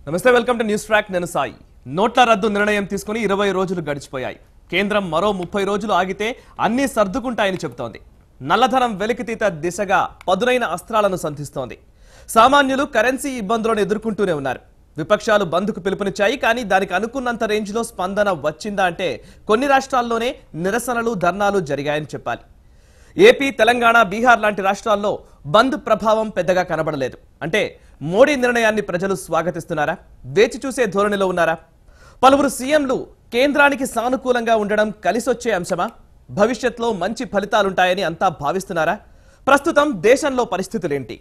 నమస్తే welcome to news track నేను సాయి నోట్ల రద్దు నిర్ణయం తీసుకుని ఇరవై రోజులు గడిచిపోయాయి కేంద్రం మరో ముప్పై రోజులు ఆగితే అన్నీ సర్దుకుంటాయని చెబుతోంది నల్లధనం వెలికితీత దిశగా పదునైన అస్త్రాలను సంధిస్తోంది సామాన్యులు కరెన్సీ ఇబ్బందులను ఎదుర్కొంటూనే ఉన్నారు విపక్షాలు బంద్కు పిలుపునిచ్చాయి కానీ దానికి అనుకున్నంత రేంజ్లో స్పందన వచ్చిందా అంటే కొన్ని రాష్ట్రాల్లోనే నిరసనలు ధర్నాలు జరిగాయని చెప్పాలి ఏపీ తెలంగాణ బీహార్ లాంటి రాష్ట్రాల్లో బంద్ ప్రభావం పెద్దగా కనబడలేదు అంటే మోడీ నిర్ణయాన్ని ప్రజలు స్వాగతిస్తున్నారా వేచి చూసే ధోరణిలో ఉన్నారా పలువురు సీఎంలు కేంద్రానికి సానుకూలంగా ఉండడం కలిసొచ్చే అంశమా భవిష్యత్లో మంచి ఫలితాలుంటాయని అంతా భావిస్తున్నారా ప్రస్తుతం దేశంలో పరిస్థితులేంటి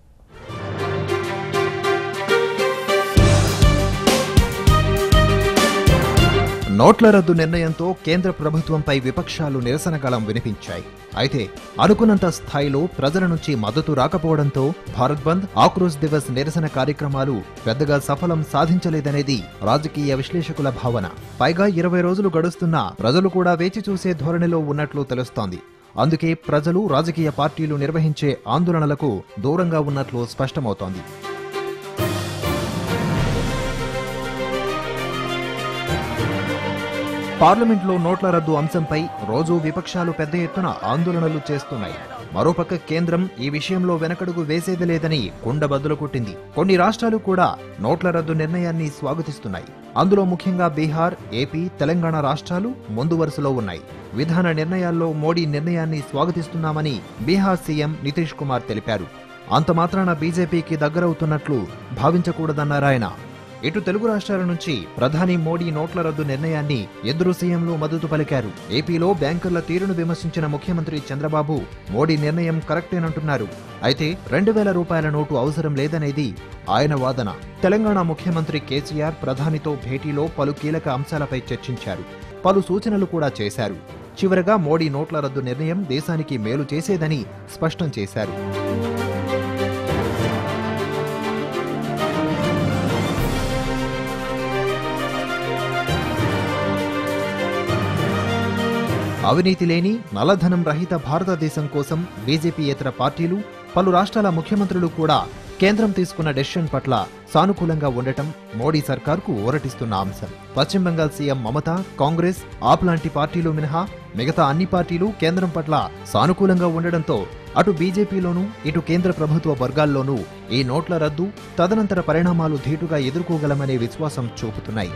నోట్ల రద్దు నిర్ణయంతో కేంద్ర ప్రభుత్వంపై విపక్షాలు నిరసన గళం వినిపించాయి అయితే అనుకున్నంత స్థాయిలో ప్రజల నుంచి మద్దతు రాకపోవడంతో భారత్ బంద్ ఆక్రోశ్ దివస్ నిరసన కార్యక్రమాలు పెద్దగా సఫలం సాధించలేదనేది రాజకీయ విశ్లేషకుల భావన పైగా ఇరవై రోజులు గడుస్తున్నా ప్రజలు కూడా వేచి చూసే ధోరణిలో ఉన్నట్లు తెలుస్తోంది అందుకే ప్రజలు రాజకీయ పార్టీలు నిర్వహించే ఆందోళనలకు దూరంగా ఉన్నట్లు స్పష్టమవుతోంది పార్లమెంట్లో నోట్ల రద్దు అంశంపై రోజూ విపక్షాలు పెద్ద ఎత్తున ఆందోళనలు చేస్తున్నాయి మరోపక్క కేంద్రం ఈ విషయంలో వెనకడుగు వేసేది లేదని కుండబద్దలు కొట్టింది కొన్ని రాష్ట్రాలు కూడా నోట్ల రద్దు నిర్ణయాన్ని స్వాగతిస్తున్నాయి అందులో ముఖ్యంగా బీహార్ ఏపీ తెలంగాణ రాష్ట్రాలు ముందు వరుసలో ఉన్నాయి విధాన నిర్ణయాల్లో మోడీ నిర్ణయాన్ని స్వాగతిస్తున్నామని బీహార్ సీఎం నితీష్ కుమార్ తెలిపారు అంత మాత్రాన బీజేపీకి దగ్గరవుతున్నట్లు భావించకూడదన్నారాయన ఇటు తెలుగు రాష్ట్రాల నుంచి ప్రధాని మోడీ నోట్ల రద్దు నిర్ణయాన్ని ఎదురు సీఎంలు మద్దతు పలికారు ఏపీలో బ్యాంకర్ల తీరును విమర్శించిన ముఖ్యమంత్రి చంద్రబాబు మోడీ నిర్ణయం కరెక్టేనంటున్నారు అయితే రెండు వేల రూపాయల నోటు అవసరం లేదనేది ఆయన వాదన తెలంగాణ ముఖ్యమంత్రి కేసీఆర్ ప్రధానితో భేటీలో పలు కీలక అంశాలపై చర్చించారు పలు సూచనలు కూడా చేశారు చివరగా మోడీ నోట్ల రద్దు నిర్ణయం దేశానికి మేలు చేసేదని స్పష్టం చేశారు అవినీతి లేని నల్లధనం రహిత భారతదేశం కోసం బీజేపీయేతర పార్టీలు పలు రాష్ట్రాల ముఖ్యమంత్రులు కూడా కేంద్రం తీసుకున్న డెసిషన్ పట్ల సానుకూలంగా ఉండటం మోడీ సర్కార్కు ఊరటిస్తున్న అంశం పశ్చిమ బెంగాల్ సీఎం మమత కాంగ్రెస్ ఆప్ లాంటి పార్టీలు మినహా మిగతా అన్ని పార్టీలు కేంద్రం పట్ల సానుకూలంగా ఉండడంతో అటు బీజేపీలోనూ ఇటు కేంద్ర ప్రభుత్వ వర్గాల్లోనూ ఈ నోట్ల రద్దు తదనంతర పరిణామాలు ధీటుగా ఎదుర్కోగలమనే విశ్వాసం చూపుతున్నాయి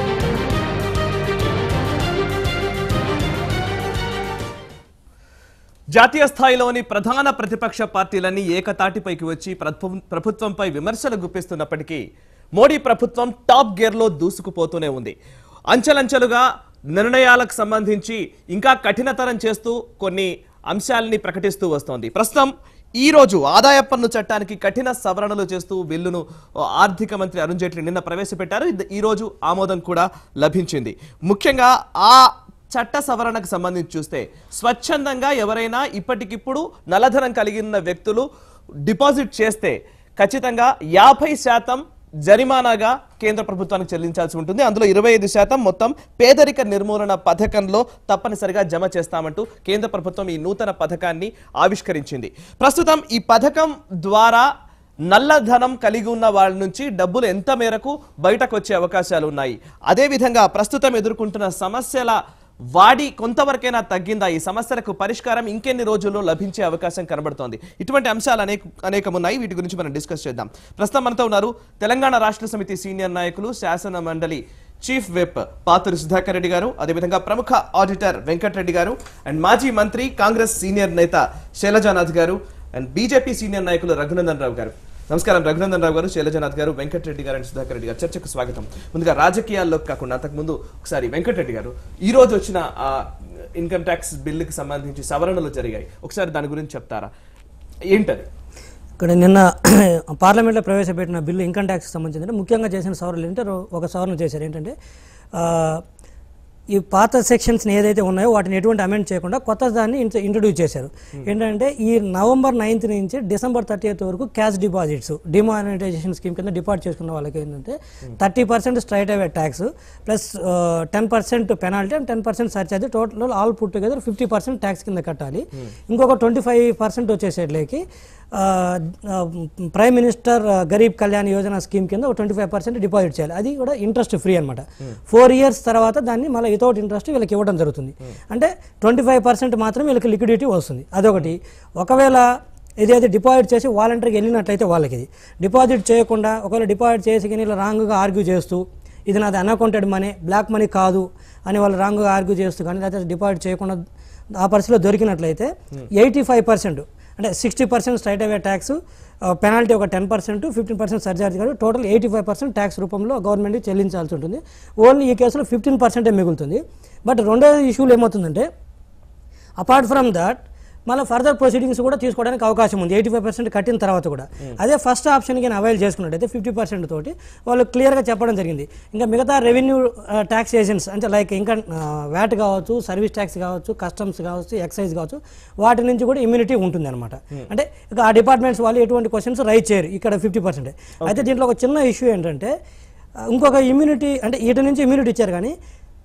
జాతీయ స్థాయిలోని ప్రధాన ప్రతిపక్ష పార్టీలన్నీ ఏకతాటిపైకి వచ్చి ప్రభు- ప్రభుత్వంపై విమర్శలు గుప్పిస్తున్నప్పటికీ మోడీ ప్రభుత్వం టాప్ గేర్లో దూసుకుపోతూనే ఉంది అంచెలంచెలుగా నిర్ణయాలకు సంబంధించి ఇంకా కఠినతరం చేస్తూ కొన్ని అంశాలని ప్రకటిస్తూ వస్తోంది ప్రస్తుతం ఈ రోజు ఆదాయ పన్ను చట్టానికి కఠిన సవరణలు చేస్తూ బిల్లును ఆర్థిక మంత్రి అరుణ్ జైట్లీ నిన్న ప్రవేశపెట్టారు ఇది- ఈ రోజు ఆమోదం కూడా లభించింది ముఖ్యంగా ఆ చట్ట సవరణకు సంబంధించి చూస్తే స్వచ్ఛందంగా ఎవరైనా ఇప్పటికిప్పుడు నల్లధనం కలిగిన వ్యక్తులు డిపాజిట్ చేస్తే ఖచ్చితంగా యాభై శాతం జరిమానాగా కేంద్ర ప్రభుత్వానికి చెల్లించాల్సి ఉంటుంది అందులో ఇరవై ఐదు శాతం మొత్తం పేదరిక నిర్మూలన పథకంలో తప్పనిసరిగా జమ చేస్తామంటూ కేంద్ర ప్రభుత్వం ఈ నూతన పథకాన్ని ఆవిష్కరించింది ప్రస్తుతం ఈ పథకం ద్వారా నల్లధనం కలిగి ఉన్న వాళ్ళ నుంచి డబ్బులు ఎంత మేరకు బయటకు వచ్చే అవకాశాలు ఉన్నాయి అదేవిధంగా ప్రస్తుతం ఎదుర్కొంటున్న సమస్యల వాడి కొంతవరకైనా తగ్గిందా ఈ సమస్యలకు పరిష్కారం ఇంకెన్ని రోజుల్లో లభించే అవకాశం కనబడుతోంది ఇటువంటి అంశాలు అనేక అనేకం ఉన్నాయి వీటి గురించి మనం డిస్కస్ చేద్దాం ప్రస్తుతం మనతో ఉన్నారు తెలంగాణ రాష్ట్ర సమితి సీనియర్ నాయకులు శాసన మండలి చీఫ్ విప్ పాతూరి సుధాకర్ రెడ్డి గారు అదేవిధంగా ప్రముఖ ఆడిటర్ వెంకటరెడ్డి గారు అండ్ మాజీ మంత్రి కాంగ్రెస్ సీనియర్ నేత శైలజానాథ్ గారు అండ్ బీజేపీ సీనియర్ నాయకులు రఘునందన్ రావు గారు నమస్కారం రఘునందన్ రావు గారు శైలజనాథ్ గారు వెంకటరెడ్డి గారు అండ్ సుధాకర్ రెడ్డి గారు చర్చకు స్వాగతం ముందుగా రాజకీయాల్లోకి కాకుండా అంతకుముందు ఒకసారి వెంకటరెడ్డి గారు ఈ రోజు వచ్చిన ఆ, ఇన్కమ్ ట్యాక్స్ బిల్లుకి సంబంధించి సవరణలు జరిగాయి ఒకసారి దాని గురించి చెప్తారా ఏంటది ఇక్కడ నిన్న పార్లమెంట్లో ప్రవేశపెట్టిన బిల్లు ఇన్కమ్ ట్యాక్స్కి సంబంధించి ముఖ్యంగా చేసిన సవరణలు ఏంటంటే రో- ఒక సవరణ చేశారు ఏంటంటే ఆ, ఈ పాత సెక్షన్స్ని ఏదైతే ఉన్నాయో వాటిని ఎటువంటి అమెండ్ చేయకుండా కొత్త దాన్ని ఇంట్రడ్యూస్ చేశారు ఏంటంటే ఈ నవంబర్ నైన్త్ నుంచి డిసెంబర్ థర్టీ వరకు క్యాష్ డిపాజిట్స్ డిమానిటైజేషన్ స్కీమ్ కింద డిపాజిట్ చేసుకున్న వాళ్ళకి ఏంటంటే thirty percent straight away tax plus ten percent penalty and ten percent surcharge total all put together fifty percent tax కింద కట్టాలి ఇంకొక ట్వంటీ ఫైవ్ పర్సెంట్ వచ్చేసేట్లేకి ఆ, ఆ, ప్రైమ్ మినిస్టర్ ఆ, గరీబ్ కళ్యాణ్ యోజన స్కీమ్ కింద ఒక ట్వంటీ ఫైవ్ పర్సెంట్ డిపాజిట్ చేయాలి అది కూడా ఇంట్రెస్ట్ ఫ్రీ అనమాట ఫోర్ ఇయర్స్ తర్వాత దాన్ని మళ్ళీ వితౌట్ ఇంట్రెస్ట్ వీళ్ళకి ఇవ్వడం జరుగుతుంది అంటే ట్వంటీ ఫైవ్ పర్సెంట్ మాత్రం వీళ్ళకి లిక్విడిటీ వస్తుంది అదొకటి ఒకవేళ ఏదైతే డిపాజిట్ చేసి వాలంటరీకి వెళ్ళినట్లయితే వాళ్ళకి ఇది డిపాజిట్ చేయకుండా ఒకవేళ డిపాజిట్ చేసి కానీ ఇలా రాంగ్గా ఆర్గ్యూ చేస్తూ ఇది నాది అన్అకౌంటెడ్ మనీ బ్లాక్ మనీ కాదు అని వాళ్ళు రాంగ్గా ఆర్గ్యూ చేస్తూ కానీ లేకపోతే డిపాజిట్ చేయకుండా ఆ పరిస్థితిలో దొరికినట్లయితే ఎయిటీ ఫైవ్ పర్సెంట్ అంటే sixty percent straight away tax penalty ఒక ten percent fifteen percent surcharge కానీ total eighty five percent tax రూపంలో గవర్నమెంట్కి చెల్లించాల్సి ఉంటుంది ఓన్లీ ఈ కేసులో ఫిఫ్టీన్ పర్సెంటే మిగులుతుంది బట్ రెండో ఇష్యూలు ఏమవుతుందంటే అపార్ట్ ఫ్రమ్ దట్ మళ్ళీ ఫర్దర్ ప్రొసీడింగ్స్ కూడా తీసుకోవడానికి అవకాశం ఉంది ఎయిటీ ఫైవ్ పర్సెంట్ కట్టిన తర్వాత కూడా అదే ఫస్ట్ ఆప్షన్ కానీ అవైల్ చేసుకున్నట్టయితే ఫిఫ్టీ పర్సెంట్ తోటి వాళ్ళు క్లియర్గా చెప్పడం జరిగింది ఇంకా మిగతా రెవెన్యూ ట్యాక్స్ ఏజెంట్స్ అంటే లైక్ ఇంకా వ్యాట్ కావచ్చు సర్వీస్ ట్యాక్స్ కావచ్చు కస్టమ్స్ కావచ్చు ఎక్సైజ్ కావచ్చు వాటి నుంచి కూడా ఇమ్యూనిటీ ఉంటుంది అనమాట అంటే ఇక ఆ డిపార్ట్మెంట్స్ వాళ్ళు ఎటువంటి క్వశ్చన్స్ రైజ్ చేయరు ఇక్కడ ఫిఫ్టీ పర్సెంట్ అయితే దీంట్లో ఒక చిన్న ఇష్యూ ఏంటంటే ఆ, ఇంకొక ఇమ్యూనిటీ అంటే ఇటు నుంచి ఇమ్యూనిటీ ఇచ్చారు కానీ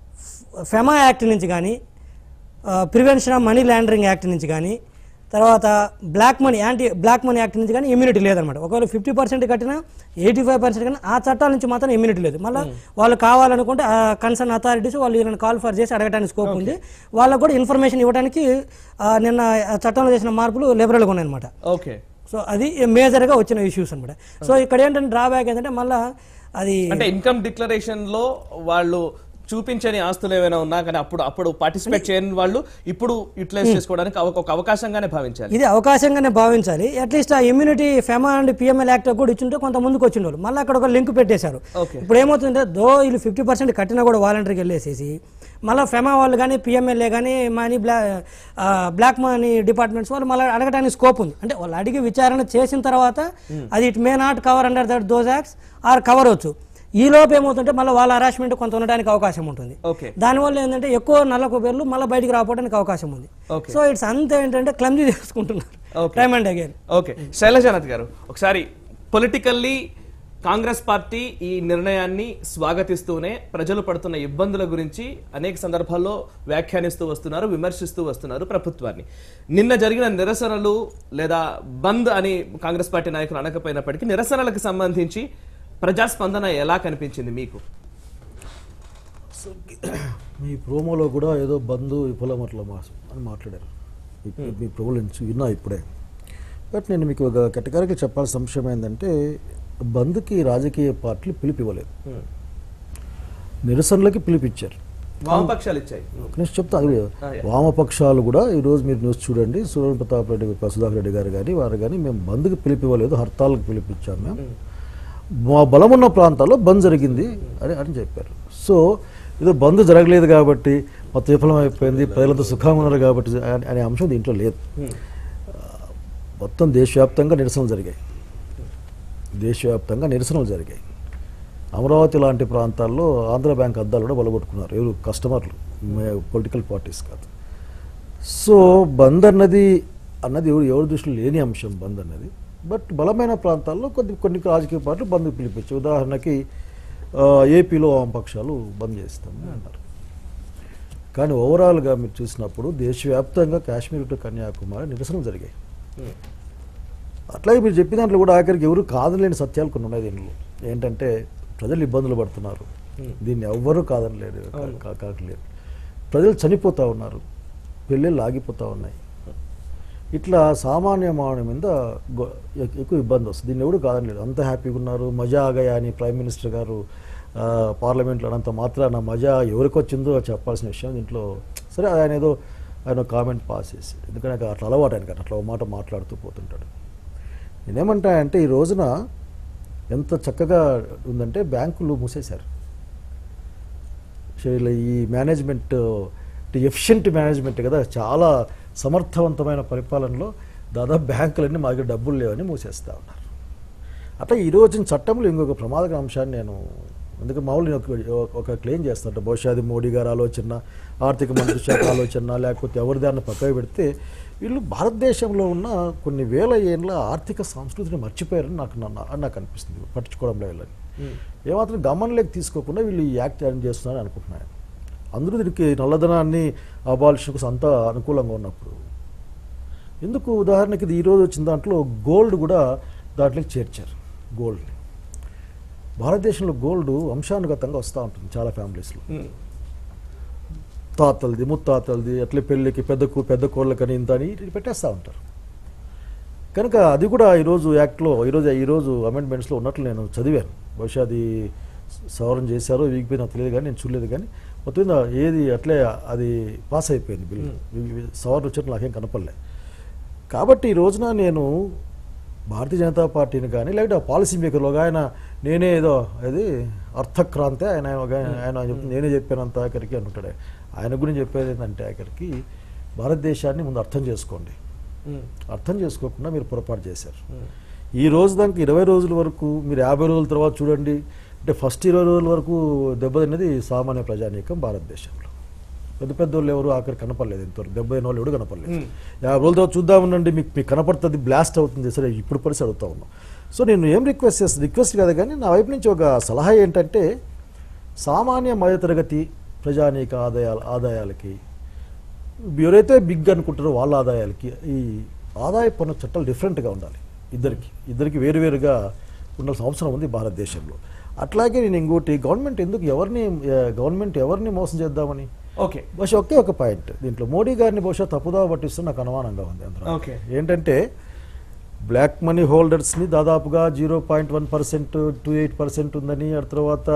ఫెమా యాక్ట్ నుంచి కానీ prevention of money laundering act నుంచి కానీ తర్వాత black money anti black money act నుంచి కానీ ఇమ్యూనిటీ లేదనమాట ఒకవేళ ఫిఫ్టీ పర్సెంట్ కట్టినా ఎయిటీ ఫైవ్ పర్సెంట్ కానీ ఆ చట్టాల నుంచి మాత్రం ఇమ్యూనిటీ లేదు మళ్ళీ వాళ్ళు కావాలనుకుంటే ఆ కన్సర్న్ అథారిటీస్ వాళ్ళు వీళ్ళని కాల్ ఫర్ చేసి అడగడానికి స్కోప్ ఉంది వాళ్ళకు కూడా ఇన్ఫర్మేషన్ ఇవ్వడానికి ఆ, నిన్న ఆ చట్టంలో చేసిన మార్పులు లిబరల్గా ఉన్నాయన్నమాట ఓకే సో అది మేజర్గా వచ్చిన ఇష్యూస్ అనమాట సో ఇక్కడ ఏంటంటే డ్రాబ్యాక్ ఏంటంటే మళ్ళీ అది అంటే ఇన్కమ్ డిక్లరేషన్ లో వాళ్ళు చూపించని ఆస్తులు ఏమైనా ఉన్నా కానీ అప్పుడు అప్పుడు పార్టిసిపేట్ చేయని వాళ్ళు ఇప్పుడు యూటిలైజ్ చేసుకోవడానికి అవ- ఒక అవకాశంగానే భావించాలి ఇది అవకాశంగానే భావించాలి అట్లీస్ట్ ఆ immunity FEMA and PML act కూడా ఇచ్చుంటే కొంత ముందుకు వచ్చిండోళ్ళు మళ్ళీ అక్కడ ఒక లింక్ పెట్టేశారు Okay. ఇప్పుడు ఏమవుతుందంటే దో వీళ్ళు ఫిఫ్టీ పర్సెంట్ కట్టినా కూడా వాలంటరీకి వెళ్ళేసేసి మళ్ళీ ఫెమా వాళ్ళు కానీ పిఎంఎల్ఏ కానీ money bla black money departments వాళ్ళు మళ్ళీ అడగడానికి స్కోప్ ఉంది అంటే వాళ్ళు అడిగి విచారణ చేసిన తర్వాత అది it may not cover under that those acts are cover అవచ్చు ఈ లోపు ఏమవుతుంటే మళ్ళీ వాళ్ళ హరాస్మెంట్ కొంత ఉండడానికి అవకాశం ఉంటుంది ఓకే దానివల్ల ఏంటంటే ఎక్కువ నల్ల కొబ్బరిలు మళ్ళీ బయటికి రావడానికి అవకాశం ఉంది Okay. సో ఇట్స్ అంత ఏంటంటే క్లమ్జీ చేసుకుంటున్నారు Okay. Time and again okay Shailajanath గారు ఒకసారి పొలిటికల్లీ కాంగ్రెస్ పార్టీ ఈ నిర్ణయాన్ని స్వాగతిస్తూనే ప్రజలు పడుతున్న ఇబ్బందుల గురించి అనేక సందర్భాల్లో వ్యాఖ్యానిస్తూ వస్తున్నారు విమర్శిస్తూ వస్తున్నారు ప్రభుత్వాన్ని నిన్న జరిగిన నిరసనలు లేదా బంద్ అని కాంగ్రెస్ పార్టీ నాయకులు అనకపోయినప్పటికీ నిరసనలకు సంబంధించి ప్రజాస్పందన ఎలా కనిపించింది మీకు మీ ప్రోమోలో కూడా ఏదో బంధు విఫలం అట్లా మా అని మాట్లాడారు మీ- మీ ప్రోమోలో నుంచి విన్నా ఇప్పుడే బట్ నేను మీకు ఒక కేటగిరీగా చెప్పాల్సిన అంశం ఏంటంటే బంద్కి రాజకీయ పార్టీలు పిలుపు ఇవ్వలేదు నిరసనలకి పిలిపిచ్చారు వామపక్షాలు ఇచ్చాయి ఒక నిమిషం చెప్తా అది కూడా. Ah, yeah. వామపక్షాలు కూడా ఈరోజు మీరు న్యూస్ చూడండి సూర్య ప్రతాప్ రెడ్డి సుధాకర్ రెడ్డి గారు కానీ వారు కానీ మేము బంద్కి పిలిపి ఇవ్వలేదు హర్తాలకు పిలిపించాము మేము మా బలమున్న ప్రాంతాల్లో బంద్ జరిగింది అని అని చెప్పారు సో ఏదో బంద్ జరగలేదు కాబట్టి మొత్తం విఫలమైపోయింది ప్రజలంతా సుఖంగా ఉన్నారు కాబట్టి అనే- అనే అంశం దీంట్లో లేదు మొత్తం దేశవ్యాప్తంగా నిరసనలు జరిగాయి దేశవ్యాప్తంగా నిరసనలు జరిగాయి అమరావతి లాంటి ప్రాంతాల్లో ఆంధ్ర బ్యాంక్ అద్దాలు కూడా బలగొట్టుకున్నారు ఎవరు కస్టమర్లు పొలిటికల్ పార్టీస్ కాదు సో బంద్ అన్నది అన్నది ఎవరు ఎవరి దృష్టిలో లేని అంశం బంద్ అన్నది బట్ బలమైన ప్రాంతాల్లో కొన్ని కొన్ని రాజకీయ పార్టీలు బంద్ పిలిపించు ఉదాహరణకి ఆ, ఏపీలో వామపక్షాలు బంద్ చేస్తామని అన్నారు కానీ ఓవరాల్గా మీరు చూసినప్పుడు దేశవ్యాప్తంగా కాశ్మీర్ టు కన్యాకుమారి నిరసనలు జరిగాయి అట్లాగే మీరు చెప్పిన దాంట్లో కూడా ఆఖరికి ఎవరు కాదలేని సత్యాలు కొన్ని ఉన్నాయి దీనిలో ఏంటంటే ప్రజలు ఇబ్బందులు పడుతున్నారు దీన్ని ఎవ్వరూ కాదనలేరు కా- కా- కాకలేరు ప్రజలు చనిపోతూ ఉన్నారు పెళ్ళిళ్ళు ఆగిపోతూ ఉన్నాయి ఇట్లా సామాన్య మానవుని మీద గొ- ఎక్- ఎక్కువ ఇబ్బంది వస్తుంది దీన్ని ఎవరు కాదనలేదు అంత హ్యాపీగా ఉన్నారు మజా ఆగయా అని ప్రైమ్ మినిస్టర్ గారు ఆ, పార్లమెంట్లో అనంత మాత్రాన మజా ఎవరికి వచ్చిందో చెప్పాల్సిన విషయం దీంట్లో సరే ఆయన ఏదో ఆయన కామెంట్ పాస్ చేసి ఎందుకంటే నాకు అట్లా అలవాటు ఆయనకి అట్లా ఒక మాట మాట్లాడుతూ పోతుంటాడు నేనేమంటా అంటే ఈ రోజున ఎంత చక్కగా ఉందంటే బ్యాంకులు మూసేశారు సో ఇలా ఈ మేనేజ్మెంట్ ఎఫిషియెంట్ మేనేజ్మెంట్ కదా చాలా సమర్థవంతమైన పరిపాలనలో దాదాపు బ్యాంకులన్నీ మా దగ్గర డబ్బులు లేవని మూసేస్తూ ఉన్నారు అట్లా ఈ రోజున చట్టంలో ఇంకొక ప్రమాదకర అంశాన్ని నేను అందుకే మామూలు నేను ఒక- ఒక క్లెయిమ్ చేస్తాను బహుశా అది మోడీ గారి ఆలోచన ఆర్థిక మంత్రి శాఖ ఆలోచన లేకపోతే ఎవరి దాన్ని పక్కకు పెడితే వీళ్ళు భారతదేశంలో ఉన్న కొన్ని వేల ఏళ్ళ ఆర్థిక సంస్కృతిని మర్చిపోయారని నాకు నా- నాకు అనిపిస్తుంది పట్టించుకోవడంలో వీళ్ళని ఏమాత్రం గమనంలోకి తీసుకోకుండా వీళ్ళు ఈ యాక్ట్ జాయిన్ చేస్తున్నారని అనుకుంటున్నాను అందరూ దీనికి నల్లధనాన్ని అబాలిషన్కు అంత అనుకూలంగా ఉన్నప్పుడు ఎందుకు ఉదాహరణకి ఇది ఈరోజు వచ్చిన దాంట్లో గోల్డ్ కూడా దాంట్లోకి చేర్చారు గోల్డ్ని భారతదేశంలో గోల్డ్ వంశానుగతంగా వస్తూ ఉంటుంది చాలా ఫ్యామిలీస్లో ఉమ్. తాతలది ముత్తాతలది అట్లే పెళ్ళికి పెద్ద కూ పెద్ద కోళ్ళకని ఇంత అని ఇటు పెట్టేస్తూ ఉంటారు కనుక అది కూడా ఈరోజు యాక్ట్లో ఈరోజు ఈరోజు అమెండ్మెంట్స్లో ఉన్నట్లు నేను చదివాను బహుశా అది సవరణ చేశారో వీగిపోయి నాకు తెలియదు కానీ నేను చూడలేదు కానీ మొత్తం మీద ఏది అట్లే అది పాస్ అయిపోయింది బిల్లు సవరణ వచ్చినట్లు నాకేం కనపడలే కాబట్టి ఈ రోజున నేను భారతీయ జనతా పార్టీని కానీ లేకపోతే ఆ పాలసీ మేకర్లో ఆయన నేనే ఏదో అది అర్థక్రాంతి ఆయన ఆయన ఆయన చెప్తుంది నేనే చెప్పానంత ఆఖరికి అంటుంటాడు ఆయన గురించి చెప్పేది ఏంటంటే ఆఖరికి భారతదేశాన్ని ముందు అర్థం చేసుకోండి ఉమ్. అర్థం చేసుకోకుండా మీరు పొరపాటు చేశారు ఈ రోజు దానికి ఇరవై రోజుల వరకు మీరు యాభై రోజుల తర్వాత చూడండి అంటే ఫస్ట్ ఇరవై రోజుల వరకు దెబ్బతిన్నది సామాన్య ప్రజానీకం భారతదేశంలో పెద్ద పెద్ద వాళ్ళు ఎవరు ఆఖరి కనపడలేదు ఇంతవరకు దెబ్బ అయిన వాళ్ళు ఎవరు కనపడలేదు యాభై రోజుల తర్వాత చూద్దామనండి మీకు మీకు కనపడుతుంది బ్లాస్ట్ అవుతుంది సరే ఇప్పుడు పరిస్థితి అడుగుతా ఉన్నాం సో నేను ఏం రిక్వెస్ట్ చేస్తాను రిక్వెస్ట్ కాదు కానీ నా వైపు నుంచి ఒక సలహా ఏంటంటే సామాన్య మధ్యతరగతి ప్రజానీక ఆదాయాల ఆదాయాలకి ఎవరైతే బిగ్ అనుకుంటారో వాళ్ళ ఆదాయాలకి ఈ ఆదాయ పన్ను చట్టాలు డిఫరెంట్గా ఉండాలి ఇద్దరికి ఇద్దరికి వేరువేరుగా ఉండాల్సిన అవసరం ఉంది భారతదేశంలో అట్లాగే నేను ఇంకోటి గవర్నమెంట్ ఎందుకు ఎవరిని ఆ, గవర్నమెంట్ ఎవరిని మోసం చేద్దామని ఓకే బహుశా ఒకే ఒక పాయింట్ దీంట్లో మోడీ గారిని బహుశా తప్పుదావ పట్టిస్తూ నాకు అనుమానంగా ఉంది అందులో ఓకే. ఏంటంటే బ్లాక్ మనీ హోల్డర్స్ని దాదాపుగా zero point one percent to eight percent ఉందని ఆ తర్వాత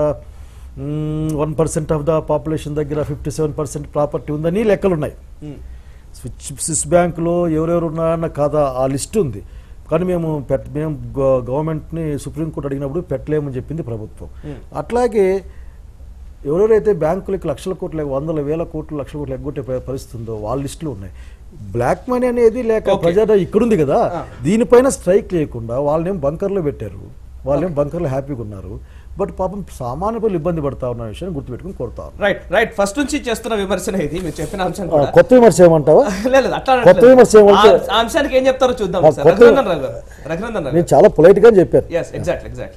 one percent of the population దగ్గర ఫిఫ్టీ సెవెన్ పర్సెంట్ ప్రాపర్టీ ఉందని లెక్కలు ఉన్నాయి ఉమ్. స్విచ్ స్విస్ బ్యాంకులో ఎవరెవరు ఉన్నారన్న కథ ఆ లిస్ట్ ఉంది కానీ మేము పెట్ మేము గవ- గవర్నమెంట్ని సుప్రీంకోర్టు అడిగినప్పుడు పెట్టలేమని చెప్పింది ప్రభుత్వం అట్లాగే ఎవరెవరైతే బ్యాంకులకి లక్షల కోట్లు లేక వందల వేల కోట్లు లక్షల కోట్లు ఎగ్గొట్టే ప- పరిస్థితి ఉందో వాళ్ళ లిస్టులు ఉన్నాయి బ్లాక్ మనీ అనేది లేక ప్రజా ఇక్కడుంది కదా దీనిపైన స్ట్రైక్ లేకుండా వాళ్ళనేం బంకర్లో పెట్టారు వాళ్ళేం బంకర్లో హ్యాపీగా ఉన్నారు బట్ పాపం సామాన్య ప్రజలు ఇబ్బంది పడతా ఉన్న విషయాన్ని గుర్తుపెట్టుకుని కోరుతా ఉన్నాను. రైట్ రైట్ ఫస్ట్ నుంచి చేస్తున్న విమర్శన ఇది మీరు చెప్పిన అంశం ఆ, కూడా కొత్త విమర్శ ఏమంటావా లేదు లేదు, అట్లా కొత్త అనట్లేదు. విమర్శ ఏమంటే- ఆ- ఆ అంశానికి ఏం చెప్తారో చూద్దాం ఆ, సార్ కొత్త- రఘునందన్ రావు గారు రఘునందన్ రావు నేను చాలా పొలైట్ గా చెప్పాను ఎస్ ఎగ్జాక్ట్ ఎగ్జాక్ట్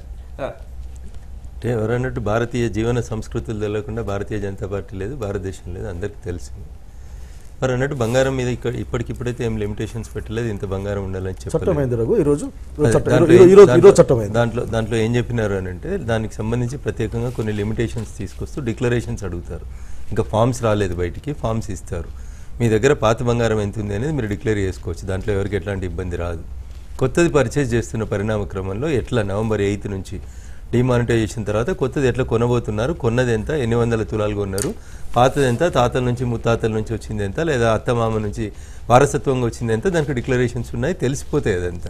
అంటే ఎవరన్నట్టు భారతీయ జీవన సంస్కృతులు తెలియకుండా భారతీయ జనతా పార్టీ లేదు భారతదేశం లేదు అందరికీ తెలిసింది మరి అన్నట్టు బంగారం మీద ఇక్కడ ఇప్పటికిప్పుడైతే ఏం లిమిటేషన్స్ పెట్టలేదు ఇంత బంగారం ఉండాలని చెప్పలేదు చట్టమైంది రఘు ఈరోజు ఈరోజు అదే, చట్టం దాంట్లో ఈరోజు- ఏం- ఈరోజు దాంట్లో- ఈరోజు చట్టమైంది దాంట్లో దాంట్లో ఏం చెప్పినారు అని అంటే దానికి సంబంధించి ప్రత్యేకంగా కొన్ని లిమిటేషన్స్ తీసుకొస్తూ డిక్లరేషన్స్ అడుగుతారు ఇంకా ఫామ్స్ రాలేదు బయటికి ఫామ్స్ ఇస్తారు మీ దగ్గర పాత బంగారం ఎంత ఉంది అనేది మీరు డిక్లేర్ చేసుకోవచ్చు దాంట్లో ఎవరికి ఎట్లాంటి ఇబ్బంది రాదు కొత్తది పర్చేజ్ చేస్తున్న పరిణామ క్రమంలో ఎట్లా నవంబర్ ఎయిత్ నుంచి డిమానిటైజేషన్ తర్వాత కొత్తది ఎట్లా కొనబోతున్నారు కొన్నది ఎంత ఎన్ని వందల తులాలు కొన్నారు పాతది ఎంత తాతల నుంచి ముత్తాతల నుంచి వచ్చింది ఎంత లేదా అత్తమామ నుంచి వారసత్వంగా వచ్చింది ఎంత దానికి డిక్లరేషన్స్ ఉన్నాయి తెలిసిపోతాయి అదంతా